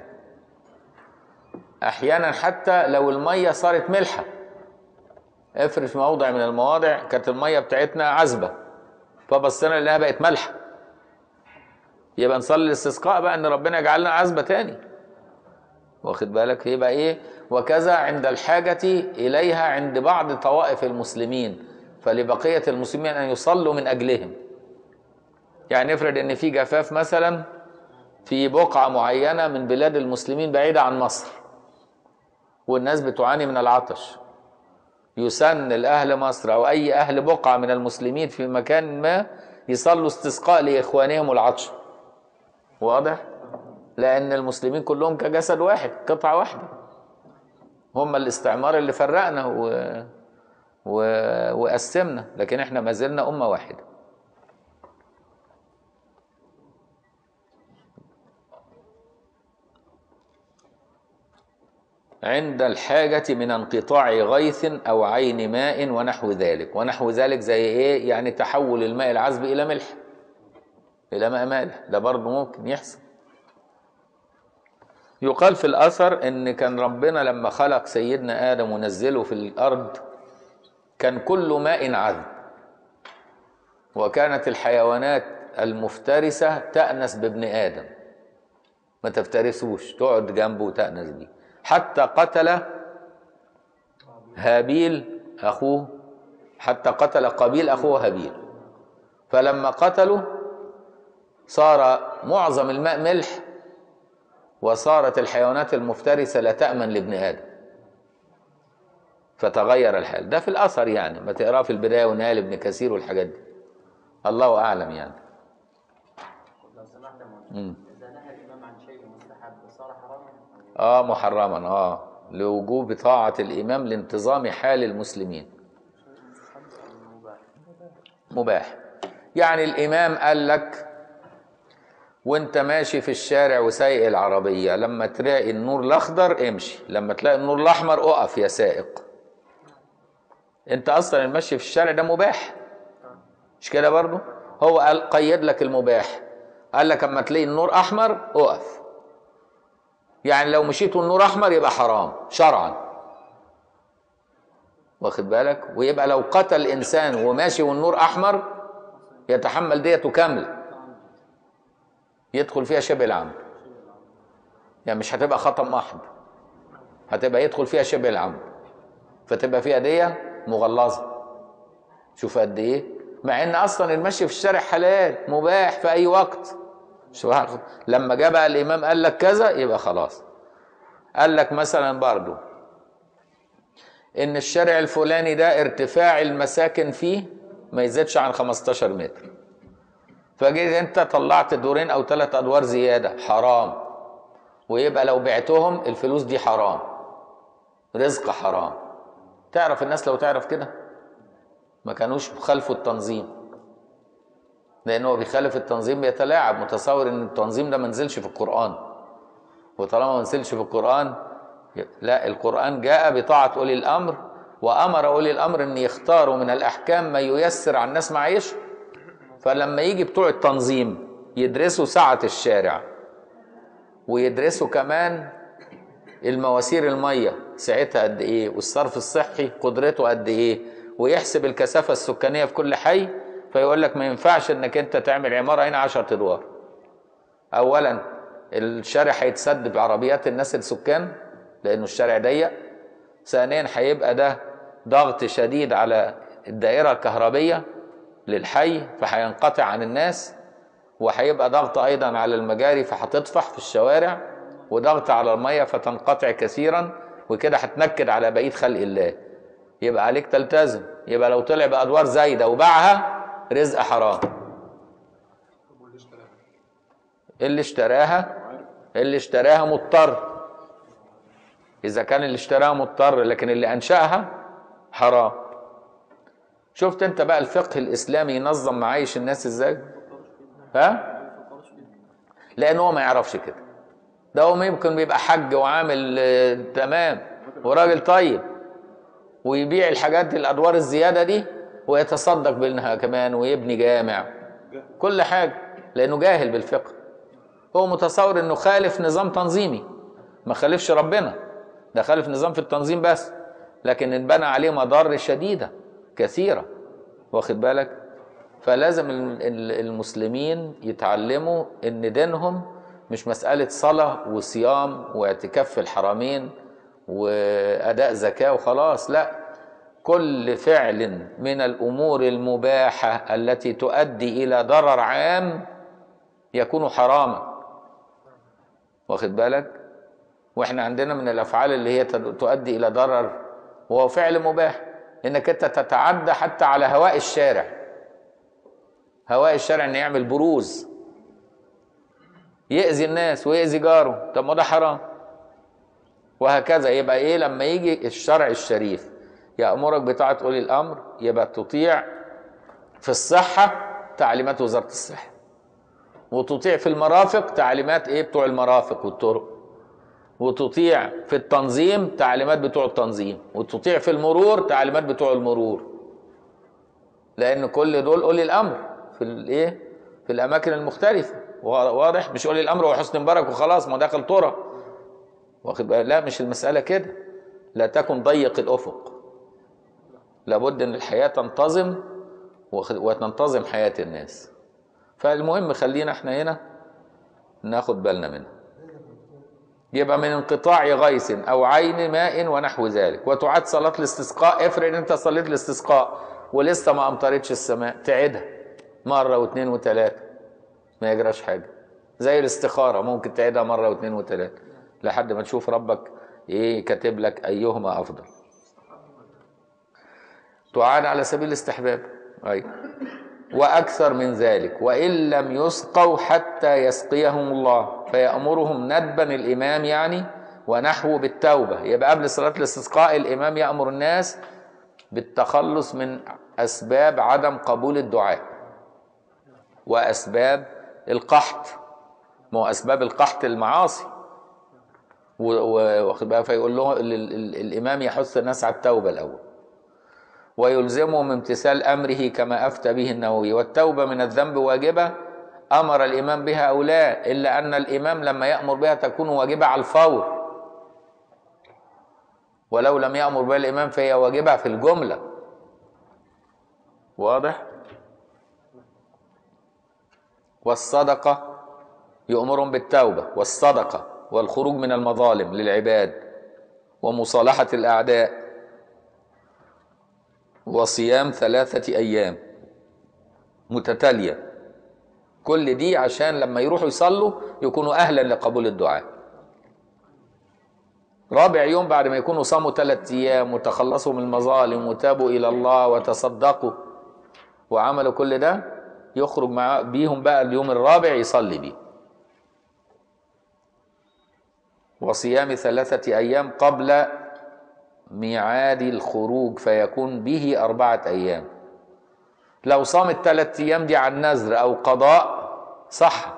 أحيانا حتى لو المية صارت ملحة افرض في موضع من المواضع كانت المية بتاعتنا عذبة فبصينا لقيناها بقت ملحة يبقى نصلي الاستسقاء بقى ان ربنا يجعلنا عزبة تاني واخد بالك يبقى ايه وكذا عند الحاجة اليها عند بعض طوائف المسلمين فلبقية المسلمين ان يصلوا من اجلهم يعني افرض ان في جفاف مثلا في بقعة معينة من بلاد المسلمين بعيدة عن مصر والناس بتعاني من العطش يسن لأهل مصر أو أي أهل بقعة من المسلمين في مكان ما يصلوا استسقاء لإخوانهم العطش واضح لان المسلمين كلهم كجسد واحد قطعه واحده هم الاستعمار اللي فرقنا و... و... وقسمنا لكن احنا ما زلنا امه واحده عند الحاجة من انقطاع غيث أو عين ماء ونحو ذلك ونحو ذلك زي إيه يعني تحول الماء العذب إلى ملح إلى ماء مالح ده برضه ممكن يحصل يقال في الأثر إن كان ربنا لما خلق سيدنا آدم ونزله في الأرض كان كل ماء عذب وكانت الحيوانات المفترسة تأنس بابن آدم ما تفترسوش تقعد جنبه وتأنس بيه حتى قتل هابيل أخوه حتى قتل قابيل أخوه هابيل فلما قتلوا صار معظم الماء ملح وصارت الحيوانات المفترسة لا تأمن لابن آدم فتغير الحال ده في الأثر يعني ما تقراه في البداية والنهاية لابن كثير والحاجات دي الله أعلم يعني لو سمحت يا مولانا مم. إذا نهى الإمام عن شيء مستحب صار حراما اه محرما اه لوجوب طاعة الإمام لانتظام حال المسلمين مباح يعني الإمام قال لك وانت ماشي في الشارع وسايق العربية لما تلاقي النور الأخضر امشي لما تلاقي النور الأحمر اقف يا سائق انت أصلا المشي في الشارع ده مباح مش كده برضو هو قال قيد لك المباح قال لك اما تلاقي النور أحمر اقف يعني لو مشيت والنور احمر يبقى حرام شرعا واخد بالك ويبقى لو قتل انسان وماشي والنور احمر يتحمل ديته كامله يدخل فيها شبه العمد يعني مش هتبقى خطأ محض هتبقى يدخل فيها شبه العمد فتبقى فيها دية مغلظة شوف قد ايه مع ان اصلا المشي في الشارع حلال مباح في اي وقت سبحان الله لما جاء بقى الامام قال لك كذا يبقى خلاص قال لك مثلا برضو ان الشارع الفلاني ده ارتفاع المساكن فيه ما يزيدش عن 15 متر فجيت انت طلعت دورين او ثلاث ادوار زياده حرام ويبقى لو بعتهم الفلوس دي حرام رزق حرام تعرف الناس لو تعرف كده ما كانوش خلفوا التنظيم لانه هو بيخالف التنظيم بيتلاعب متصور ان التنظيم ده ما نزلش في القران وطالما ما نزلش في القران لا القران جاء بطاعه اولي الامر وامر اولي الامر ان يختاروا من الاحكام ما ييسر على الناس معيشهم فلما يجي بتوع التنظيم يدرسوا سعه الشارع ويدرسوا كمان المواسير الميه سعتها قد ايه والصرف الصحي قدرته قد ايه ويحسب الكثافه السكانيه في كل حي فيقول لك ما ينفعش انك انت تعمل عماره هنا 10 ادوار اولا الشارع هيتسد بعربيات الناس السكان لانه الشارع ضيق ثانيا هيبقى ده ضغط شديد على الدائره الكهربيه للحي فهينقطع عن الناس وهيبقى ضغط ايضا على المجاري فهتطفح في الشوارع وضغط على الميه فتنقطع كثيرا وكده هتنكد على بقيه خلق الله يبقى عليك تلتزم يبقى لو طلع بادوار زايده وباعها رزق حرام اللي اشتراها اللي اشتراها مضطر اذا كان اللي اشتراها مضطر لكن اللي انشاها حرام شفت انت بقى الفقه الاسلامي ينظم معايش الناس ازاي ها لان هو ما يعرفش كده ده هو ممكن بيبقى حج وعامل آه، تمام وراجل طيب ويبيع الحاجات الادوار الزياده دي ويتصدق منها كمان ويبني جامع كل حاجه لانه جاهل بالفقه هو متصور انه خالف نظام تنظيمي ما خالفش ربنا ده خالف نظام في التنظيم بس لكن انبنى عليه مضار شديده كثيره واخد بالك فلازم ال- ال- المسلمين يتعلموا ان دينهم مش مساله صلاه وصيام واعتكاف في الحرمين واداء زكاه وخلاص لا كل فعل من الامور المباحه التي تؤدي الى ضرر عام يكون حراما واخد بالك واحنا عندنا من الافعال اللي هي تد- تؤدي الى ضرر وهو فعل مباح انك انت تتعدى حتى على هواء الشارع هواء الشارع ان يعمل بروز يأذي الناس ويأذي جاره طب ما ده حرام وهكذا يبقى ايه لما يجي الشرع الشريف يأمرك بطاعة أولي الأمر يبقى تطيع في الصحة تعليمات وزارة الصحة وتطيع في المرافق تعليمات ايه بتوع المرافق والطرق وتطيع في التنظيم تعليمات بتوع التنظيم وتطيع في المرور تعليمات بتوع المرور لان كل دول اولي الامر في الايه في الاماكن المختلفه وا- واضح مش اولي الامر وحسن مبارك وخلاص ما داخل طرق واخد بالك؟ لا مش المساله كده لا تكن ضيق الافق لابد ان الحياه تنتظم واخد- وتنتظم حياه الناس فالمهم خلينا احنا هنا ناخد بالنا منها يبقى من انقطاع غيث او عين ماء ونحو ذلك وتعاد صلاه الاستسقاء افرض ان انت صليت الاستسقاء ولسه ما امطرتش السماء تعيدها مره واثنين وثلاثه ما يجراش حاجه زي الاستخاره ممكن تعيدها مره واثنين وثلاثه لحد ما تشوف ربك ايه كاتب لك ايهما افضل تعاد على سبيل الاستحباب ايوه واكثر من ذلك وان لم يسقوا حتى يسقيهم الله فيامرهم ندبا الامام يعني ونحو بالتوبه يبقى قبل صلاه الاستسقاء الامام يامر الناس بالتخلص من اسباب عدم قبول الدعاء واسباب القحط ما هو اسباب القحط المعاصي و- و- واخد بالك فيقول له ال- ال- الامام يحث الناس على التوبه الاول ويلزمهم امتثال امره كما افتى به النووي والتوبه من الذنب واجبه امر الامام بها او لا الا ان الامام لما يامر بها تكون واجبه على الفور ولو لم يامر بها الامام فهي واجبه في الجمله واضح والصدقه يامرهم بالتوبه والصدقه والخروج من المظالم للعباد ومصالحه الاعداء وصيام ثلاثة أيام متتالية كل دي عشان لما يروحوا يصلوا يكونوا أهلا لقبول الدعاء رابع يوم بعد ما يكونوا صاموا ثلاثة أيام وتخلصوا من المظالم وتابوا إلى الله وتصدقوا وعملوا كل ده يخرج مع بيهم بقى اليوم الرابع يصلي بيه وصيام ثلاثة أيام قبل ميعاد الخروج فيكون به أربعة أيام لو صام الثلاث أيام دي عن نذر أو قضاء صح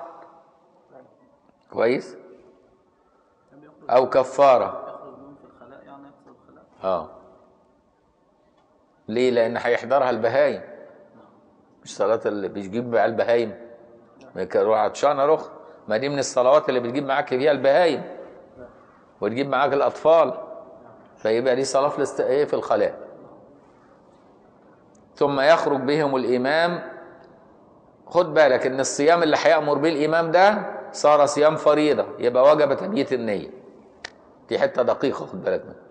كويس أو كفارة يخرج منهم في الخلاء يعني يقصد الخلاء اه ليه لان هيحضرها البهايم مش صلاة اللي بيجيب بقى البهايم روح عطشانة رخ ما دي من الصلوات اللي بتجيب معاك فيها البهايم وتجيب معاك الأطفال فيبقى دي صلاة في الاست... ايه في الخلاء ثم يخرج بهم الإمام خد بالك إن الصيام اللي هيأمر به الإمام ده صار صيام فريضة يبقى وجب تبييت النية دي حتة دقيقة خد بالك منها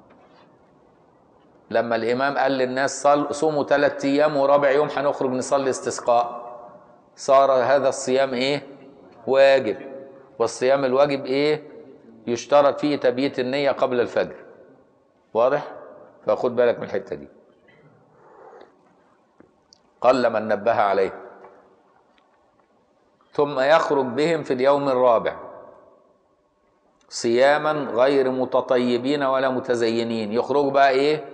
لما الإمام قال للناس صل صوموا ثلاث أيام ورابع يوم هنخرج نصلي استسقاء صار هذا الصيام إيه؟ واجب والصيام الواجب إيه؟ يشترط فيه تبييت النية قبل الفجر واضح؟ فخد بالك من الحتة دي قل من نبه عليه ثم يخرج بهم في اليوم الرابع صياما غير متطيبين ولا متزينين يخرجوا بقى ايه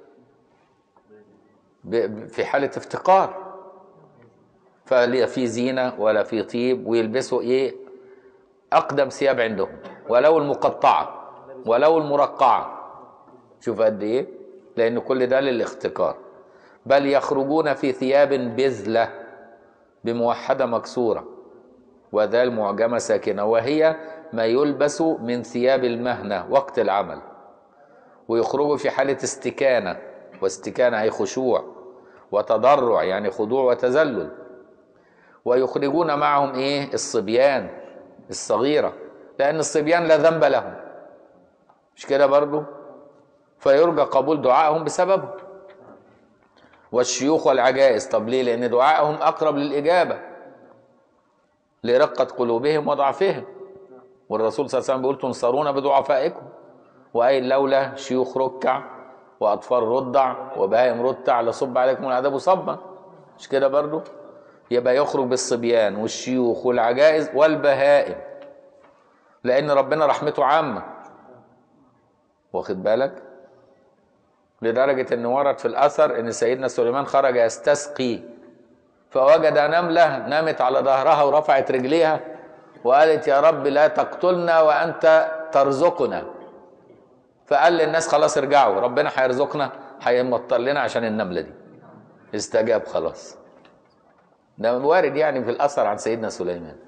ب- في حالة افتقار فلا في زينة ولا في طيب ويلبسوا ايه اقدم ثياب عندهم ولو المقطعة ولو المرقعة شوف قد ايه لان كل ده للاختقار بل يخرجون في ثياب بذلة بموحدة مكسورة وذا المعجمة ساكنة وهي ما يلبس من ثياب المهنة وقت العمل ويخرجوا في حالة استكانة واستكانة أي خشوع وتضرع يعني خضوع وتذلل ويخرجون معهم إيه الصبيان الصغيرة لأن الصبيان لا ذنب لهم مش كده برضو فيرجى قبول دعائهم بسببه والشيوخ والعجائز طب ليه لأن دعائهم أقرب للإجابة لرقة قلوبهم وضعفهم والرسول صلى الله عليه وسلم بيقول تنصرون بضعفائكم وأي لولا شيوخ ركع وأطفال رضع وبهائم رتع لصب عليكم العذاب صبا مش كده برضو يبقى يخرج بالصبيان والشيوخ والعجائز والبهائم لأن ربنا رحمته عامة واخد بالك لدرجة أن ورد في الأثر أن سيدنا سليمان خرج يستسقي فوجد نملة نامت على ظهرها ورفعت رجليها وقالت يا رب لا تقتلنا وأنت ترزقنا فقال للناس خلاص ارجعوا ربنا هيرزقنا هيمطر لنا عشان النملة دي استجاب خلاص ده وارد يعني في الأثر عن سيدنا سليمان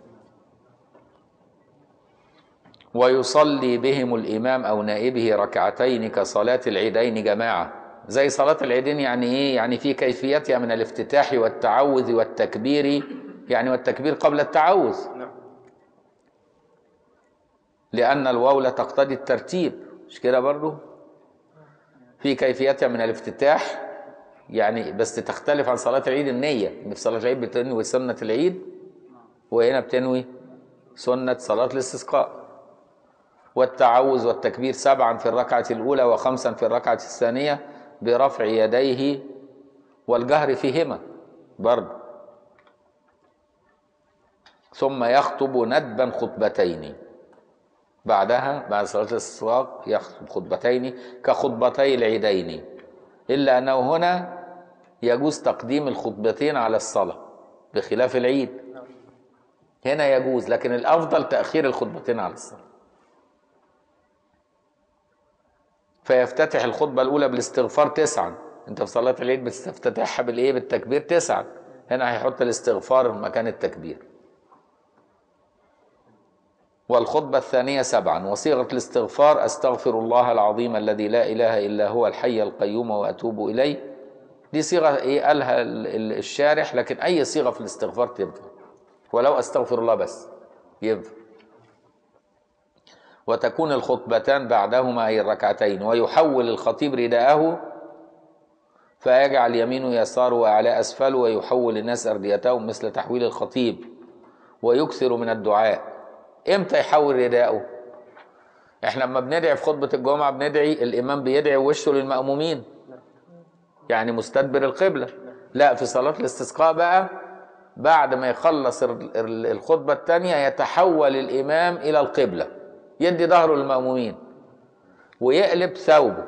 ويصلي بهم الإمام أو نائبه ركعتين كصلاة العيدين جماعة زي صلاة العيدين يعني إيه؟ يعني في كيفيتها من الافتتاح والتعوذ والتكبير يعني والتكبير قبل التعوذ نعم لأن الواو لا تقتضي الترتيب مش كده برضو في كيفيتها من الافتتاح يعني بس تختلف عن صلاة العيد النية إن في صلاة العيد بتنوي سنة العيد وهنا بتنوي سنة صلاة الاستسقاء والتعوذ والتكبير سبعا في الركعة الأولى وخمسا في الركعة الثانية برفع يديه والجهر فيهما برضه ثم يخطب ندبا خطبتين بعدها بعد صلاة الاستسقاء يخطب خطبتين كخطبتي العيدين إلا أنه هنا يجوز تقديم الخطبتين على الصلاة بخلاف العيد هنا يجوز لكن الأفضل تأخير الخطبتين على الصلاة فيفتتح الخطبة الأولى بالاستغفار تسعا أنت في صلاة العيد بتفتتحها بالإيه بالتكبير تسعا هنا هيحط الاستغفار مكان التكبير والخطبة الثانية سبعا وصيغة الاستغفار أستغفر الله العظيم الذي لا إله إلا هو الحي القيوم وأتوب إليه دي صيغة إيه قالها ال- ال- الشارح لكن أي صيغة في الاستغفار تنفع ولو أستغفر الله بس ينفع وتكون الخطبتان بعدهما أي الركعتين ويحول الخطيب رداءه فيجعل يمينه يساره وأعلى أسفله ويحول الناس أرديتهم مثل تحويل الخطيب ويكثر من الدعاء امتى يحول رداءه احنا لما بندعي في خطبة الجمعة بندعي الإمام بيدعي وشه للمأمومين يعني مستدبر القبلة لا في صلاة الاستسقاء بقى بعد ما يخلص ال- ال- الخطبة الثانية يتحول الإمام إلى القبلة يدي ظهره للمأمومين ويقلب ثوبه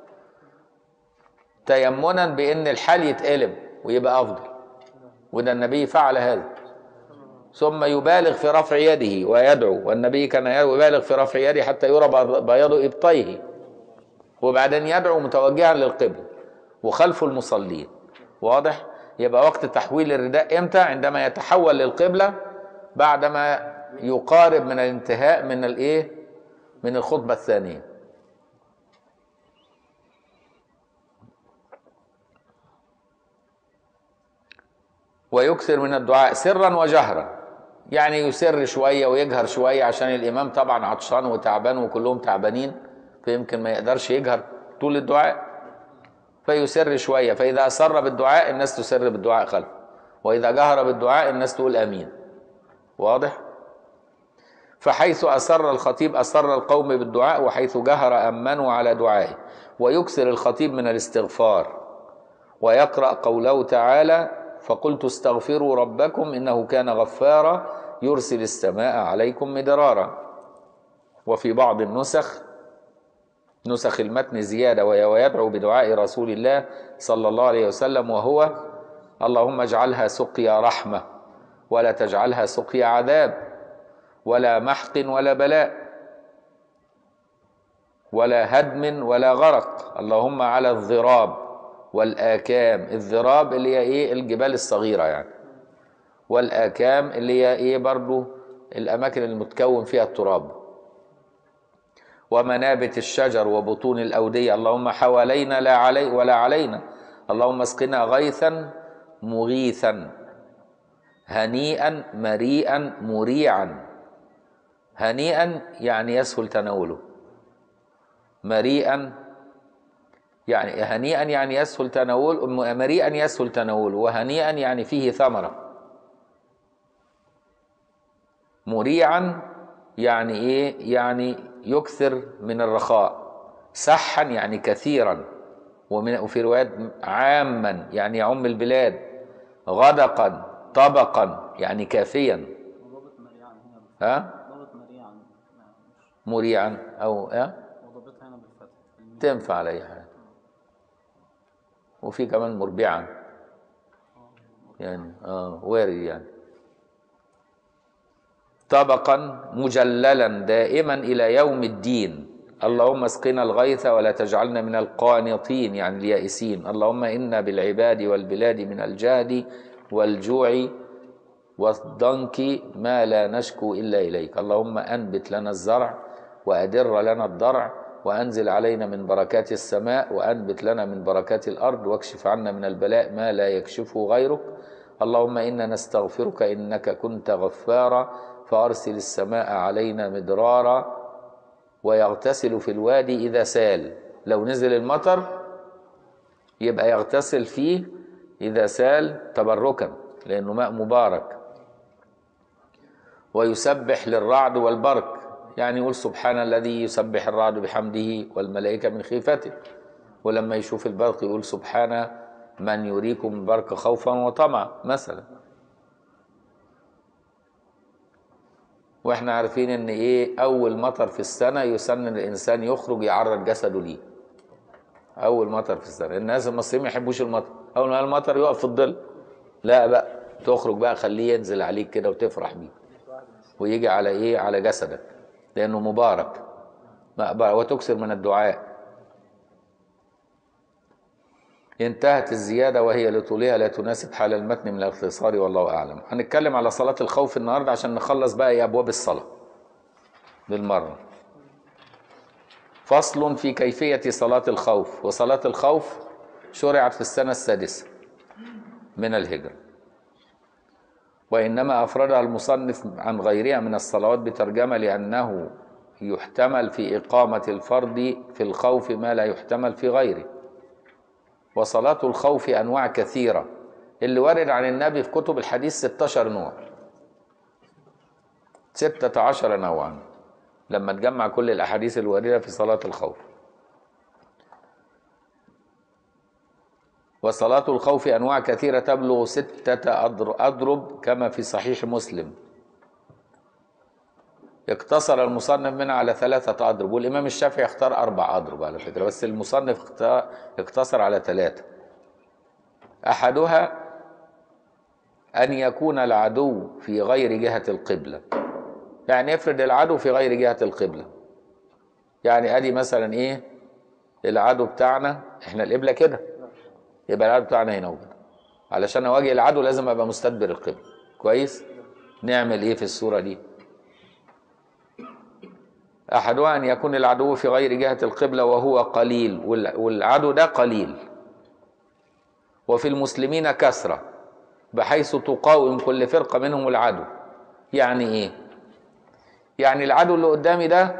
تيمنا بأن الحال يتقلب ويبقى أفضل وده النبي فعل هذا ثم يبالغ في رفع يده ويدعو والنبي كان يبالغ في رفع يده حتى يرى بياض إبطيه وبعدين يدعو متوجها للقبلة وخلفه المصلين واضح يبقى وقت تحويل الرداء امتى عندما يتحول للقبلة بعدما يقارب من الانتهاء من الايه من الخطبة الثانية ويكثر من الدعاء سرا وجهرا يعني يسر شوية ويجهر شوية عشان الإمام طبعا عطشان وتعبان وكلهم تعبانين فيمكن ما يقدرش يجهر طول الدعاء فيسر شوية فإذا أسر بالدعاء الناس تسر بالدعاء خلفه وإذا جهر بالدعاء الناس تقول أمين واضح؟ فحيث أسر الخطيب أسر القوم بالدعاء وحيث جهر أمنوا على دعائه ويكثر الخطيب من الاستغفار ويقرأ قوله تعالى فقلت استغفروا ربكم إنه كان غفارا يرسل السماء عليكم مدرارا وفي بعض النسخ نسخ المتن زيادة وهي ويدعو بدعاء رسول الله صلى الله عليه وسلم وهو اللهم اجعلها سقيا رحمة ولا تجعلها سقيا عذاب ولا محق ولا بلاء ولا هدم ولا غرق اللهم على الضراب والآكام الضراب اللي هي ايه الجبال الصغيرة يعني والآكام اللي هي ايه برضو الأماكن المتكون فيها التراب ومنابت الشجر وبطون الأودية اللهم حوالينا لا علي ولا علينا اللهم اسقنا غيثا مغيثا هنيئا مريئا مريعا هنيئا يعني يسهل تناوله مريئا يعني هنيئا يعني يسهل تناول مريئا يسهل تناوله وهنيئا يعني فيه ثمرة مريعا يعني ايه يعني يكثر من الرخاء سحا يعني كثيرا ومن وفي روايات عاما يعني يعم البلاد غدقا طبقا يعني كافيا وضابط مريعا هنا بالفتح ها ضابط مريعا نعم. مريعا او ها وضابطها هنا بالفتح الميم. تنفع على اي حاجه وفي كمان مربعا يعني اه وارد يعني طبقا مجللا دائما الى يوم الدين اللهم اسقنا الغيث ولا تجعلنا من القانطين يعني اليائسين اللهم انا بالعباد والبلاد من الجهد والجوع والضنك ما لا نشكو الا اليك اللهم انبت لنا الزرع وادر لنا الضرع وانزل علينا من بركات السماء وانبت لنا من بركات الارض واكشف عنا من البلاء ما لا يكشفه غيرك اللهم انا نستغفرك انك كنت غفارا فارسل السماء علينا مدرارا ويغتسل في الوادي اذا سال لو نزل المطر يبقى يغتسل فيه اذا سال تبركا لانه ماء مبارك ويسبح للرعد والبرق يعني يقول سبحان الذي يسبح الرعد بحمده والملائكة من خيفته ولما يشوف البرق يقول سبحان من يريكم البرق خوفا وطمعا مثلا واحنا عارفين ان ايه اول مطر في السنة يسن الانسان يخرج يعرض جسده ليه اول مطر في السنة الناس المصريين ما يحبوش المطر اول ما المطر يقف في الظل لا بقى تخرج بقى خليه ينزل عليك كده وتفرح بيه ويجي على ايه على جسدك لانه مبارك مقبرة وتكثر من الدعاء انتهت الزيادة وهي لطولها لا تناسب حال المتن من الاختصار والله أعلم هنتكلم على صلاة الخوف النهاردة عشان نخلص بقى إيه أبواب الصلاة بالمرة فصل في كيفية صلاة الخوف وصلاة الخوف شرعت في السنة السادسة من الهجرة وإنما أفردها المصنف عن غيرها من الصلوات بترجمة لأنه يحتمل في إقامة الفرد في الخوف ما لا يحتمل في غيره وصلاة الخوف أنواع كثيرة اللي ورد عن النبي في كتب الحديث 16 نوع 16 نوعا لما تجمع كل الأحاديث الواردة في صلاة الخوف وصلاة الخوف أنواع كثيرة تبلغ ستة أضر- أضرب كما في صحيح مسلم اقتصر المصنف منها على ثلاثة أضرب والإمام الشافعي اختار أربع أضرب على فكرة بس المصنف اخت- اقتصر على ثلاثة أحدها أن يكون العدو في غير جهة القبلة يعني افرض العدو في غير جهة القبلة يعني أدي مثلا إيه العدو بتاعنا إحنا القبلة كده يبقى العدو بتاعنا هنا وكده علشان أواجه العدو لازم أبقى مستدبر القبلة كويس نعمل إيه في الصورة دي أحدها أن يكون العدو في غير جهة القبلة وهو قليل وال- والعدو ده قليل وفي المسلمين كثرة بحيث تقاوم كل فرقة منهم العدو يعني إيه؟ يعني العدو اللي قدامي ده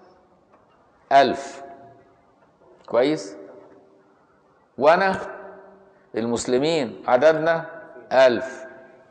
ألف كويس؟ وأنا المسلمين عددنا ألف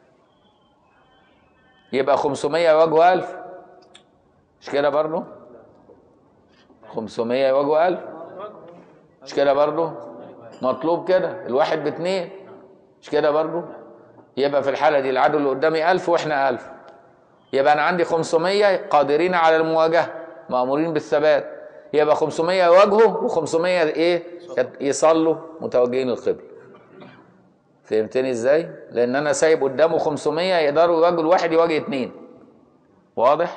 يبقى خمسمية يواجهوا ألف مش كده برضه؟ خمسمية يواجهوا ألف مش كده برضه؟ مطلوب كده الواحد باتنين مش كده برضه؟ يبقى في الحالة دي العدو اللي قدامي ألف وإحنا ألف يبقى أنا عندي 500 قادرين على المواجهة مأمورين بالثبات يبقى 500 يواجهوا و500 إيه يصلوا متوجهين للقبلة فهمتني إزاي؟ لأن أنا سايب قدامه 500 يقدروا يواجهوا الواحد يواجه اتنين واضح؟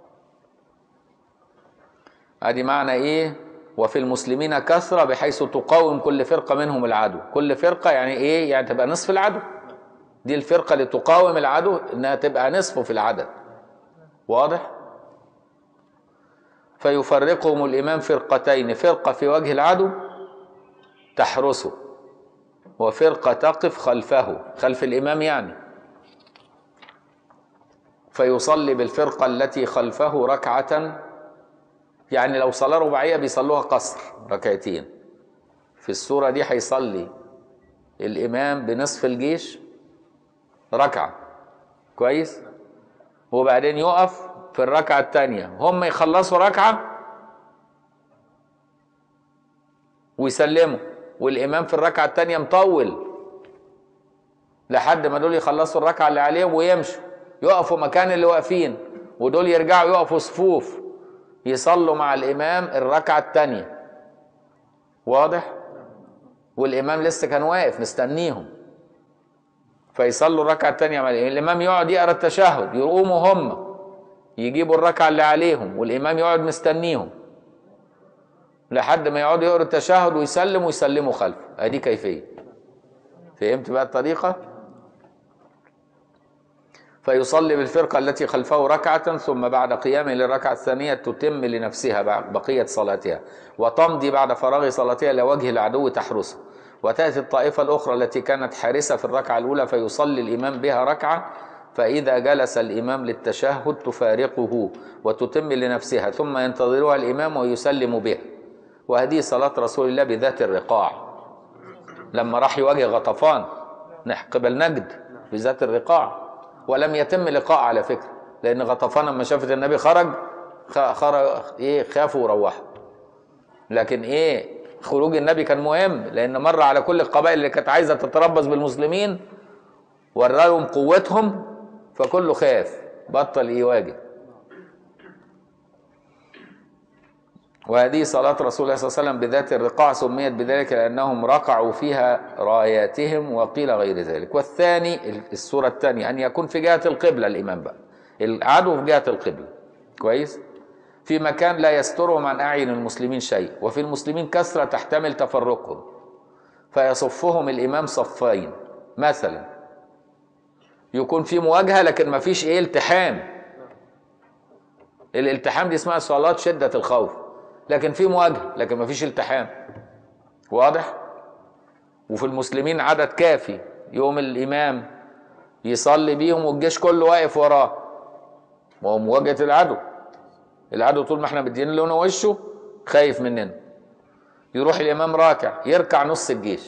ادي معنى ايه وفي المسلمين كثرة بحيث تقاوم كل فرقة منهم العدو كل فرقة يعني ايه يعني تبقى نصف العدو دي الفرقة اللي تقاوم العدو انها تبقى نصفه في العدد واضح فيفرقهم الامام فرقتين فرقة في وجه العدو تحرسه وفرقة تقف خلفه خلف الامام يعني فيصلي بالفرقة التي خلفه ركعة يعني لو صلاة رباعية بيصلوها قصر ركعتين في السورة دي هيصلي الإمام بنصف الجيش ركعة كويس وبعدين يقف في الركعة التانية هم يخلصوا ركعة ويسلموا والإمام في الركعة التانية مطول لحد ما دول يخلصوا الركعة اللي عليهم ويمشوا يقفوا مكان اللي واقفين ودول يرجعوا يقفوا صفوف يصلوا مع الإمام الركعة التانية واضح؟ والإمام لسه كان واقف مستنيهم فيصلوا الركعة التانية مع الإمام الإمام يقعد يقرأ التشهد يقوموا هم يجيبوا الركعة اللي عليهم والإمام يقعد مستنيهم لحد ما يقعدوا يقرأوا التشهد ويسلموا ويسلموا خلفه أدي كيفية فهمت بقى الطريقة؟ فيصلي بالفرقة التي خلفه ركعة ثم بعد قيامه للركعة الثانية تتم لنفسها بعد بقية صلاتها وتمضي بعد فراغ صلاتها إلى وجه العدو تحرسه وتأتي الطائفة الأخرى التي كانت حارسة في الركعة الأولى فيصلي الإمام بها ركعة فإذا جلس الإمام للتشهد تفارقه وتتم لنفسها ثم ينتظرها الإمام ويسلم بها وهذه صلاة رسول الله بذات الرقاع لما راح يواجه غطفان نح- قبل نجد بذات الرقاع ولم يتم لقاء على فكرة لأن غطفان لما شافت النبي خرج خ- خرج إيه خافوا وروحوا لكن إيه خروج النبي كان مهم لأن مر على كل القبائل اللي كانت عايزة تتربص بالمسلمين وراهم قوتهم فكله خاف بطل يواجه وهذه صلاة رسول الله صلى الله عليه وسلم بذات الرقاع سميت بذلك لأنهم رقعوا فيها راياتهم وقيل غير ذلك والثاني السورة الثانية أن يكون في جهة القبلة الإمام بقى العدو في جهة القبلة كويس في مكان لا يسترهم عن أعين المسلمين شيء وفي المسلمين كثرة تحتمل تفرقهم فيصفهم الإمام صفين مثلا يكون في مواجهة لكن ما فيش إيه التحام الالتحام دي اسمها صلاة شدة الخوف لكن في مواجهة لكن ما فيش التحام واضح وفي المسلمين عدد كافي يوم الإمام يصلي بيهم والجيش كله واقف وراه وهو مواجهة العدو العدو طول ما احنا مدين له وشه خايف مننا يروح الإمام راكع يركع نص الجيش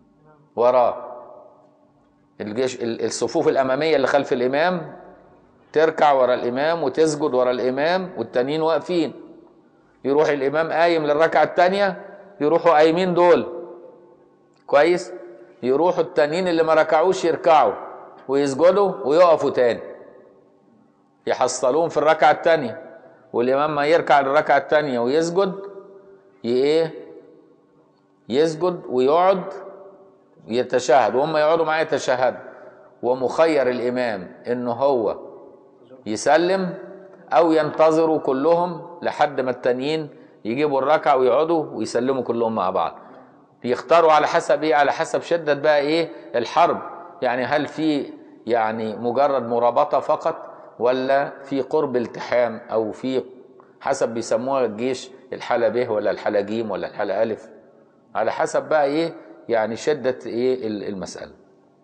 وراه الجيش ال- الصفوف الأمامية اللي خلف الإمام تركع ورا الامام وتسجد ورا الامام والتانيين واقفين يروح الامام قايم للركعه الثانيه يروحوا قايمين دول كويس يروحوا التانيين اللي ما ركعوش يركعوا ويسجدوا ويقفوا تاني يحصلوهم في الركعه الثانيه والامام ما يركع للركعه الثانيه ويسجد ي- ايه يسجد ويقعد يتشهد وهم يقعدوا معاه يتشهدوا ومخير الامام ان هو يسلم او ينتظروا كلهم لحد ما التانيين يجيبوا الركعه ويقعدوا ويسلموا كلهم مع بعض يختاروا على حسب ايه على حسب شده بقى ايه الحرب يعني هل في يعني مجرد مرابطه فقط ولا في قرب التحام او في حسب بيسموها الجيش الحاله ب ولا الحاله ج ولا الحاله الف على حسب بقى ايه يعني شده ايه ال- المساله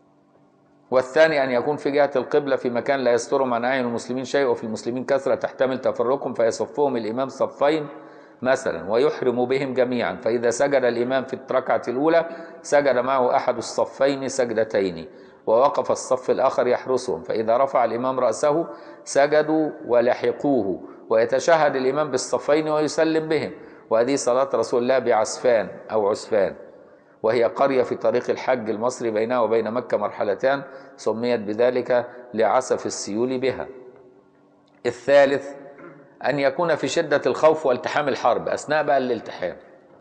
والثاني أن يكون في جهة القبلة في مكان لا يسترهم عن أعين المسلمين شيء وفي المسلمين كثرة تحتمل تفرقهم فيصفهم الإمام صفين مثلا ويحرم بهم جميعا فإذا سجد الإمام في الركعة الأولى سجد معه أحد الصفين سجدتين ووقف الصف الآخر يحرسهم فإذا رفع الإمام رأسه سجدوا ولحقوه ويتشهد الإمام بالصفين ويسلم بهم وهذه صلاة رسول الله بعسفان أو عسفان وهي قرية في طريق الحج المصري بينها وبين مكة مرحلتان سميت بذلك لعسف السيول بها الثالث أن يكون في شدة الخوف والتحام الحرب أثناء بقى الالتحام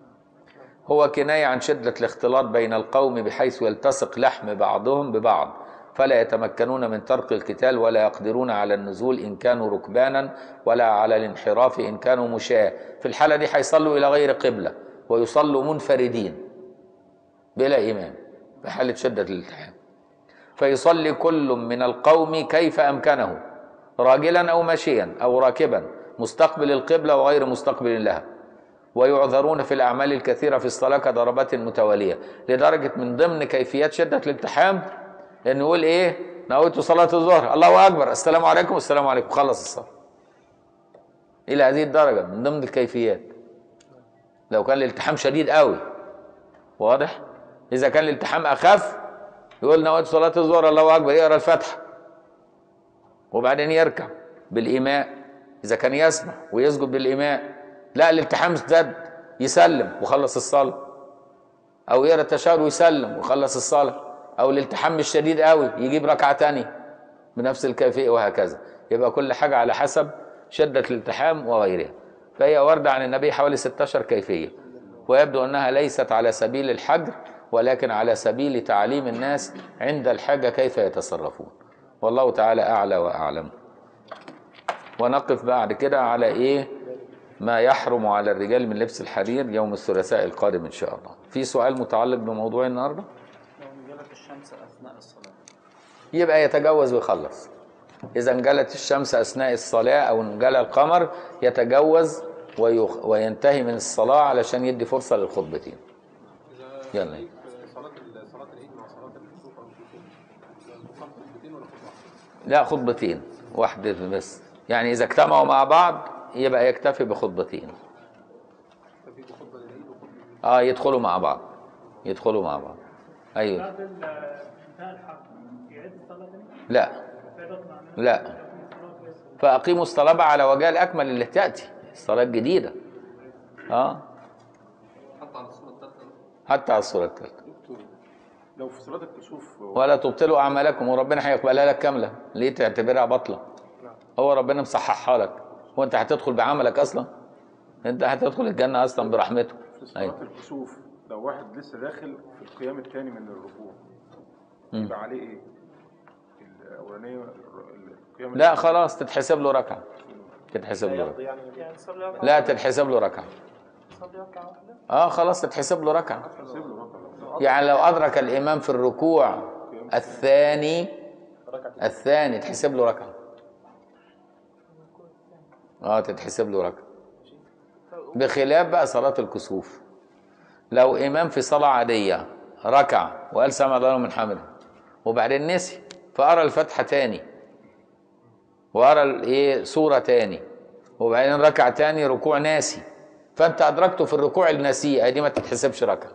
هو كناية عن شدة الاختلاط بين القوم بحيث يلتصق لحم بعضهم ببعض فلا يتمكنون من ترك القتال ولا يقدرون على النزول إن كانوا ركبانا ولا على الانحراف إن كانوا مشاة في الحالة دي هيصلوا إلى غير قبلة ويصلوا منفردين بلا إمام في حالة شدة الالتحام فيصلي كل من القوم كيف أمكنه راجلا أو ماشيا أو راكبا مستقبل القبلة وغير مستقبل لها ويعذرون في الأعمال الكثيرة في الصلاة كضربات متوالية لدرجة من ضمن كيفيات شدة الالتحام إنه يقول إيه نويت صلاة الظهر الله أكبر السلام عليكم السلام عليكم خلص الصلاة إلى هذه الدرجة من ضمن الكيفيات لو كان الالتحام شديد قوي واضح اذا كان الالتحام اخف يقول نويت صلاه الظهر الله اكبر يقرا الفاتحه وبعدين يركع بالايماء اذا كان يسمع ويسجد بالايماء لا الالتحام ازداد يسلم وخلص الصلاه او يقرا التشهد ويسلم وخلص الصلاه او الالتحام مش شديد قوي يجيب ركعه تانية بنفس الكيفيه وهكذا يبقى كل حاجه على حسب شده الالتحام وغيرها فهي ورده عن النبي حوالي 16 كيفيه ويبدو انها ليست على سبيل الحجر ولكن على سبيل تعليم الناس عند الحاجه كيف يتصرفون والله تعالى اعلى واعلم ونقف بعد كده على ايه ما يحرم على الرجال من لبس الحرير يوم الثلاثاء القادم ان شاء الله في سؤال متعلق بموضوع النهارده لو انجلت الشمس اثناء الصلاه يبقى يتجوز ويخلص إذا انجلت الشمس أثناء الصلاة أو انجلى القمر يتجوز ويخ... وينتهي من الصلاة علشان يدي فرصة للخطبتين يلا في صلاة ال- صلاة العيد مع صلاة الكسوف أو الكسوف تقام خطبتين ولا خطبة واحدة؟ لا خطبتين واحدة بس يعني إذا اجتمعوا مع بعض يبقى يكتفي بخطبتين ففي خطبة للعيد وخطبة اه يدخلوا مع بعض يدخلوا مع بعض ايوه بعد ال- انتهاء الحرب يعيد الصلاة تاني؟ لا فيضغط مع الناس؟ لا الصلاة كويسة. فأقيموا الصلاة بقى على وجه الأكمل اللي تأتي الصلاة الجديدة اه حتى على الصورة الثالثة حتى على الصورة الثالثة دكتور لو في صلاة الكسوف ولا تبطلوا اعمالكم وربنا هيقبلها لك كامله ليه تعتبرها باطله هو ربنا مصححها لك هو انت هتدخل بعملك اصلا انت هتدخل الجنه اصلا برحمته في صلاة ايوه الكسوف لو واحد لسه داخل في القيام الثاني من الركوع مم. يبقى عليه ايه؟ الأولانية الر- القيام لا خلاص تتحسب له ركعه تتحسب له ركعه يعني يعني صلي ركعة لا تتحسب له ركعه صلي ركعة واحدة اه خلاص تتحسب له ركعه تحسب له رقم لو يعني لو ادرك الامام في الركوع الثاني الثاني تحسب له ركعه اه تتحسب له ركعه بخلاف بقى صلاه الكسوف لو امام في صلاه عاديه ركع وقال سمع الله من حمده وبعدين نسي فقرا الفاتحه تاني وقرا الايه سوره تاني وبعدين ركع تاني ركوع ناسي فانت ادركته في الركوع الناسي دي ما تتحسبش ركعه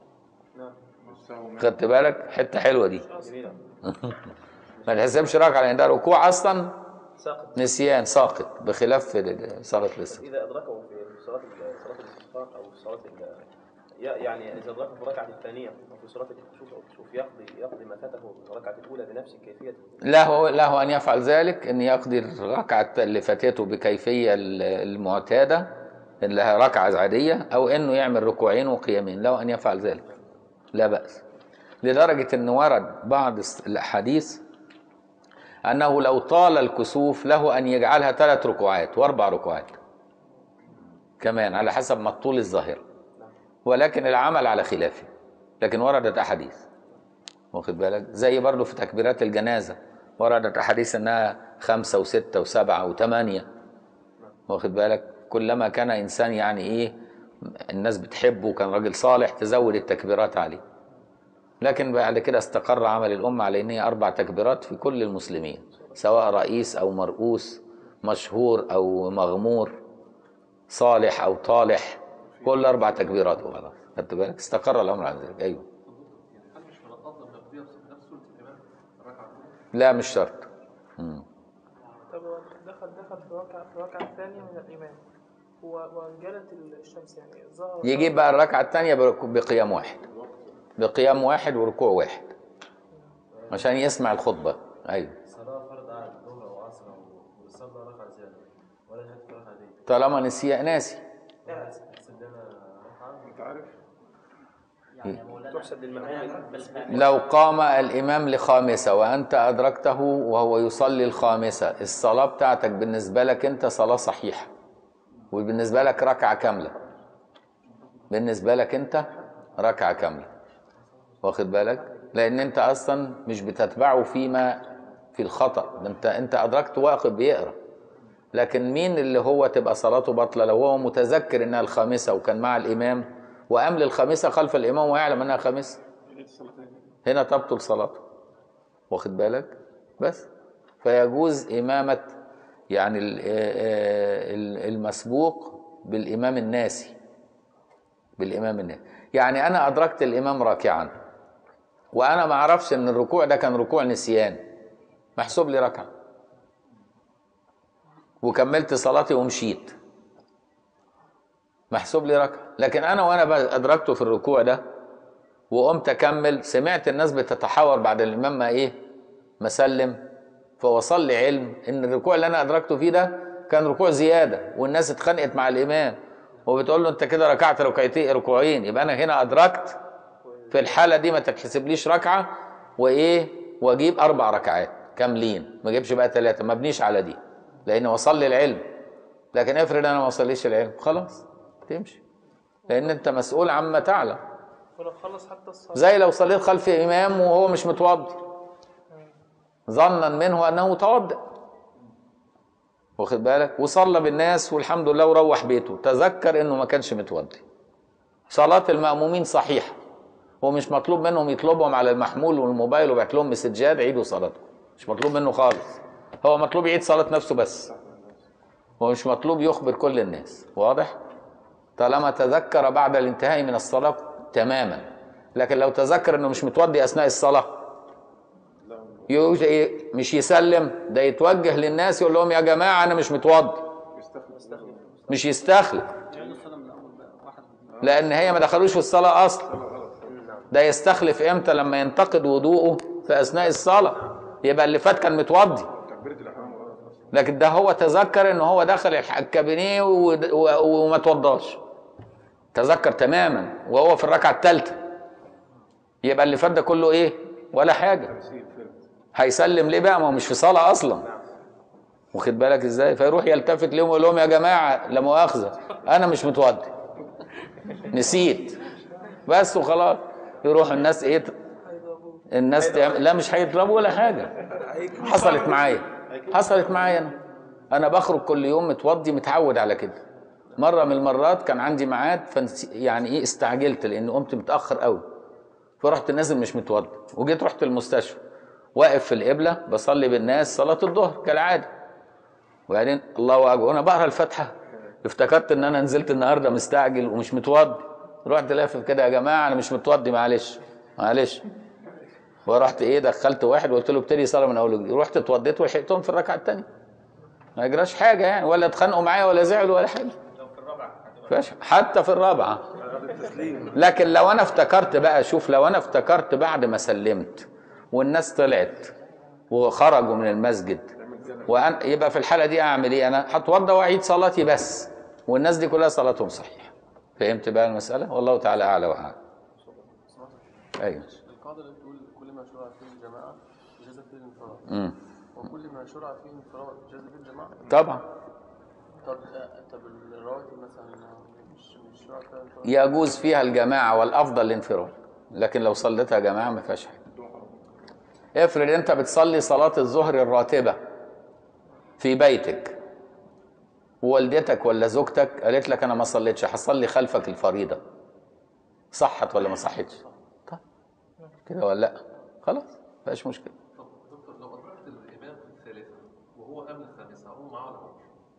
خدت بالك حته حلوه دي ما تحسبش ركعه لان ده ركوع اصلا ساقط نسيان ساقط بخلاف في صلاة الاستسقاء اذا ادركه في صلاه ال- صلاه الاستسقاء او في صلاه ال- ي- يعني اذا ادركه في الركعه الثانيه او في صلاه الكسوف او الكسوف يقضي يقضي ما فاته في الركعه الاولى بنفس كيفيه له له ان يفعل ذلك ان يقضي الركعه اللي فاتته بكيفيه ال- المعتاده اللي هي ركعه عاديه او انه يعمل ركوعين وقيامين له ان يفعل ذلك لا باس لدرجه ان ورد بعض الس- الاحاديث انه لو طال الكسوف له ان يجعلها ثلاث ركوعات واربع ركوعات كمان على حسب ما الطول الظاهر ولكن العمل على خلافه لكن وردت احاديث واخد بالك زي برضو في تكبيرات الجنازة وردت أحاديث أنها خمسة وستة وسبعة وثمانية واخد بالك كلما كان إنسان يعني إيه الناس بتحبه وكان راجل صالح تزود التكبيرات عليه لكن بعد كده استقر عمل الأمة على أن هي أربع تكبيرات في كل المسلمين سواء رئيس أو مرؤوس مشهور أو مغمور صالح أو طالح كل أربع تكبيرات وخلاص خدت بالك استقر الأمر على ذلك أيوه هل مش من الافضل انه يقضيها في نفس سوره الامام الركعه الاولى؟ لا مش شرط مم. طب هو دخل دخل في ركعة في ركعة ثانية من الإمام و- وانجلت الشمس يعني ظهر يجيب بقى الركعة الثانية برك- بقيام واحد بقيام واحد وركوع واحد عشان يسمع الخطبة أيوه صلاة فرض عاد ظهر أو عصر أو وصلى ركعة زيادة ولا جت في الركعة دي طالما نسي ناسي تحسب لنا ركعة انت عارف تحسب للمأموم لو قام الإمام لخامسة وأنت أدركته وهو يصلي الخامسة الصلاة بتاعتك بالنسبة لك أنت صلاة صحيحة وبالنسبة لك ركعة كاملة بالنسبة لك أنت ركعة كاملة واخد بالك لأن أنت أصلا مش بتتبعه فيما في الخطأ ده أنت أنت أدركت واقف بيقرأ لكن مين اللي هو تبقى صلاته باطلة لو هو متذكر إنها الخامسة وكان مع الإمام وقام للخامسة خلف الإمام ويعلم إنها خامسة هنا تبطل صلاته واخد بالك بس فيجوز إمامة يعني ال- آه، ال- المسبوق بالإمام الناسي بالإمام الناسي يعني أنا أدركت الإمام راكعا وأنا ما أعرفش إن الركوع ده كان ركوع نسيان محسوب لي ركعة وكملت صلاتي ومشيت محسوب لي ركعة لكن أنا وأنا بقى أدركته في الركوع ده وقمت اكمل سمعت الناس بتتحاور بعد الامام ما ايه ما سلم فوصل لي علم ان الركوع اللي انا ادركته فيه ده كان ركوع زياده والناس اتخانقت مع الامام وبتقول له انت كده ركعت ركعتين ركوعين يبقى انا هنا ادركت في الحاله دي ما تتحسبليش ركعه وايه واجيب اربع ركعات كاملين ما اجيبش بقى ثلاثه ما ابنيش على دي لان وصل لي العلم لكن افرض انا ما وصليش العلم خلاص تمشي لان انت مسؤول عما تعلم ولو خلص حتى الصلاة زي لو صليت خلف امام وهو مش متوضي ظنا منه انه متوضئ واخد بالك وصلى بالناس والحمد لله وروح بيته تذكر انه ما كانش متوضي صلاة المأمومين صحيحة ومش مطلوب منهم يطلبهم على المحمول والموبايل وبعت لهم مسجات عيدوا صلاتكم مش مطلوب منه خالص هو مطلوب يعيد صلاة نفسه بس هو مش مطلوب يخبر كل الناس واضح طالما تذكر بعد الانتهاء من الصلاة تماما لكن لو تذكر انه مش متوضي اثناء الصلاة يقول إيه؟ مش يسلم ده يتوجه للناس يقول لهم يا جماعة انا مش متوضي مش يستخلف يعيد الصلاة من الأول بقى واحد لان هي ما دخلوش في الصلاة اصلا ده يستخلف امتى لما ينتقد وضوءه في اثناء الصلاة يبقى اللي فات كان متوضي تكبيره الاحرام غلط اصلا لكن ده هو تذكر ان هو دخل الح- الكابينيه ود- و- وما توضاش تذكر تماما وهو في الركعه الثالثه يبقى اللي فات ده كله ايه ولا حاجه هيسلم ليه بقى ما هو مش في صلاه اصلا واخد بالك ازاي فيروح يلتفت لهم ويقول لهم يا جماعه لا مؤاخذه انا مش متوضي نسيت بس وخلاص يروح الناس ايه الناس تعمل لا مش هيضربوا ولا حاجه حصلت معايا حصلت معايا انا انا بخرج كل يوم متوضي متعود على كده مره من المرات كان عندي ميعاد فنس- يعني ايه استعجلت لان قمت متاخر قوي فرحت نازل مش متوضي وجيت رحت المستشفى واقف في القبله بصلي بالناس صلاه الظهر كالعاده وبعدين الله اكبر وانا بقرا الفاتحه افتكرت ان انا نزلت النهارده مستعجل ومش متوضي رحت لافف كده يا جماعه انا مش متوضي معلش معلش ورحت ايه دخلت واحد وقلت له ابتدي صلاه من اول وجديد رحت اتوضيت ولحقتهم في الركعه الثانيه ما يجراش حاجه يعني ولا اتخانقوا معايا ولا زعلوا ولا حاجه فيهاش- حتى في الرابعه لكن لو انا افتكرت بقى شوف لو انا افتكرت بعد ما سلمت والناس طلعت وخرجوا من المسجد وأن يبقى في الحاله دي اعمل ايه انا هتوضى واعيد صلاتي بس والناس دي كلها صلاتهم صحيحه فهمت بقى المساله والله تعالى اعلى واعلم ايوه القاعدة اللي بتقول كل ما شرع فيه الجماعة جاز فيه الانفراد امم وكل ما شرع فيه الانفراد جاز فيه الجماعة طبعا طب آه، طب الرواتب مثلا مش مش شرع فيها الانفراد يجوز فيها الجماعة والأفضل الانفراد لكن لو صليتها جماعة ما فيهاش حاجة افرض أنت بتصلي صلاة الظهر الراتبة في بيتك ووالدتك ولا زوجتك قالت لك أنا ما صليتش هصلي خلفك الفريضة صحت ولا ما صحتش؟ طيب كده ولا لأ؟ خلاص ما فيهاش مشكلة طب دكتور لو أدركت الإمام في الثالثة وهو قبل الخامسة أقوم معاه ولا لا؟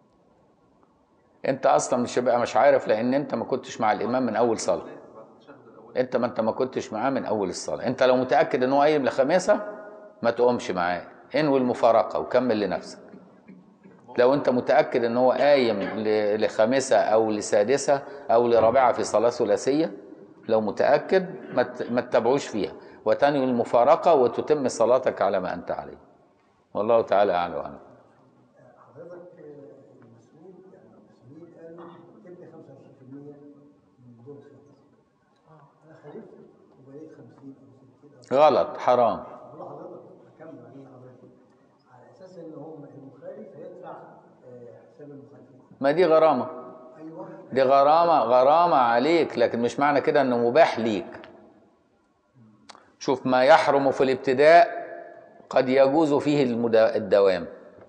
أنت أصلا مش هبقى مش عارف لأن أنت ما كنتش مع الإمام من أول صلاة بعد التشهد الأول انت ما انت ما كنتش معاه من اول الصلاه انت لو متاكد ان هو قايم لخميسه ما تقومش معاه انوي المفارقه وكمل لنفسك لو انت متاكد ان هو قايم ل- لخامسه او لسادسه او لرابعه في صلاه ثلاثيه لو متاكد ما ت- ما تتابعوش فيها وتنوي المفارقه وتتم صلاتك على ما انت عليه والله تعالى اعلم وأعلم. حضرتك المسؤول يعني المسؤولين قالوا تبني 25% من دور الخمسة. انا خالفت وبقيت 50 او 60 او غلط حرام بقول لحضرتك اكمل عليه حضرتك على اساس ان هم المخالف هيدفع آه، حساب المخالفين ما دي غرامه ايوه دي غرامة غرامة عليك لكن مش معنى كده انه مباح ليك شوف ما يحرم في الابتداء قد يجوز فيه المدا- الدوام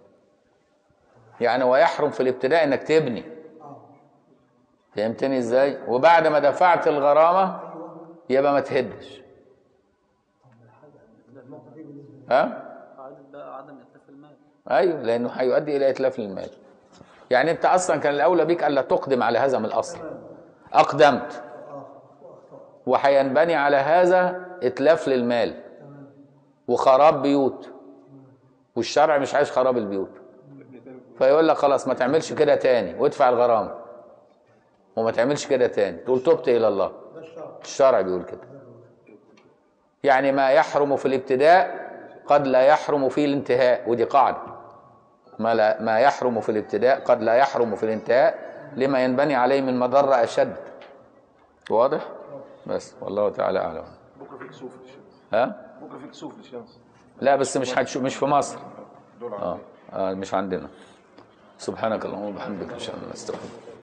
يعني ويحرم في الابتداء انك تبني فهمتني ازاي وبعد ما دفعت الغرامة يبقى ما تهدش ها قاعدة بقى عدم إتلاف المال ايوه لانه هيؤدي الى اتلاف المال يعني انت اصلا كان الاولى بيك الا تقدم على هذا من الاصل اقدمت وهينبني على هذا اتلاف للمال وخراب بيوت والشرع مش عايز خراب البيوت فيقول لك خلاص ما تعملش كده تاني وادفع الغرامه وما تعملش كده تاني تقول تبت الى الله الشرع بيقول كده يعني ما يحرم في الابتداء قد لا يحرم في الانتهاء ودي قاعده ما لا ما يحرم في الابتداء قد لا يحرم في الانتهاء لما ينبني عليه من مضره اشد واضح بس والله تعالى اعلم بكره في كسوف للشمس ها بكره في كسوف للشمس لا بس مش هتشوف مش في مصر دول اه, آه مش عندنا سبحانك اللهم وبحمدك اشهد ان لا اله الا انت استغفرك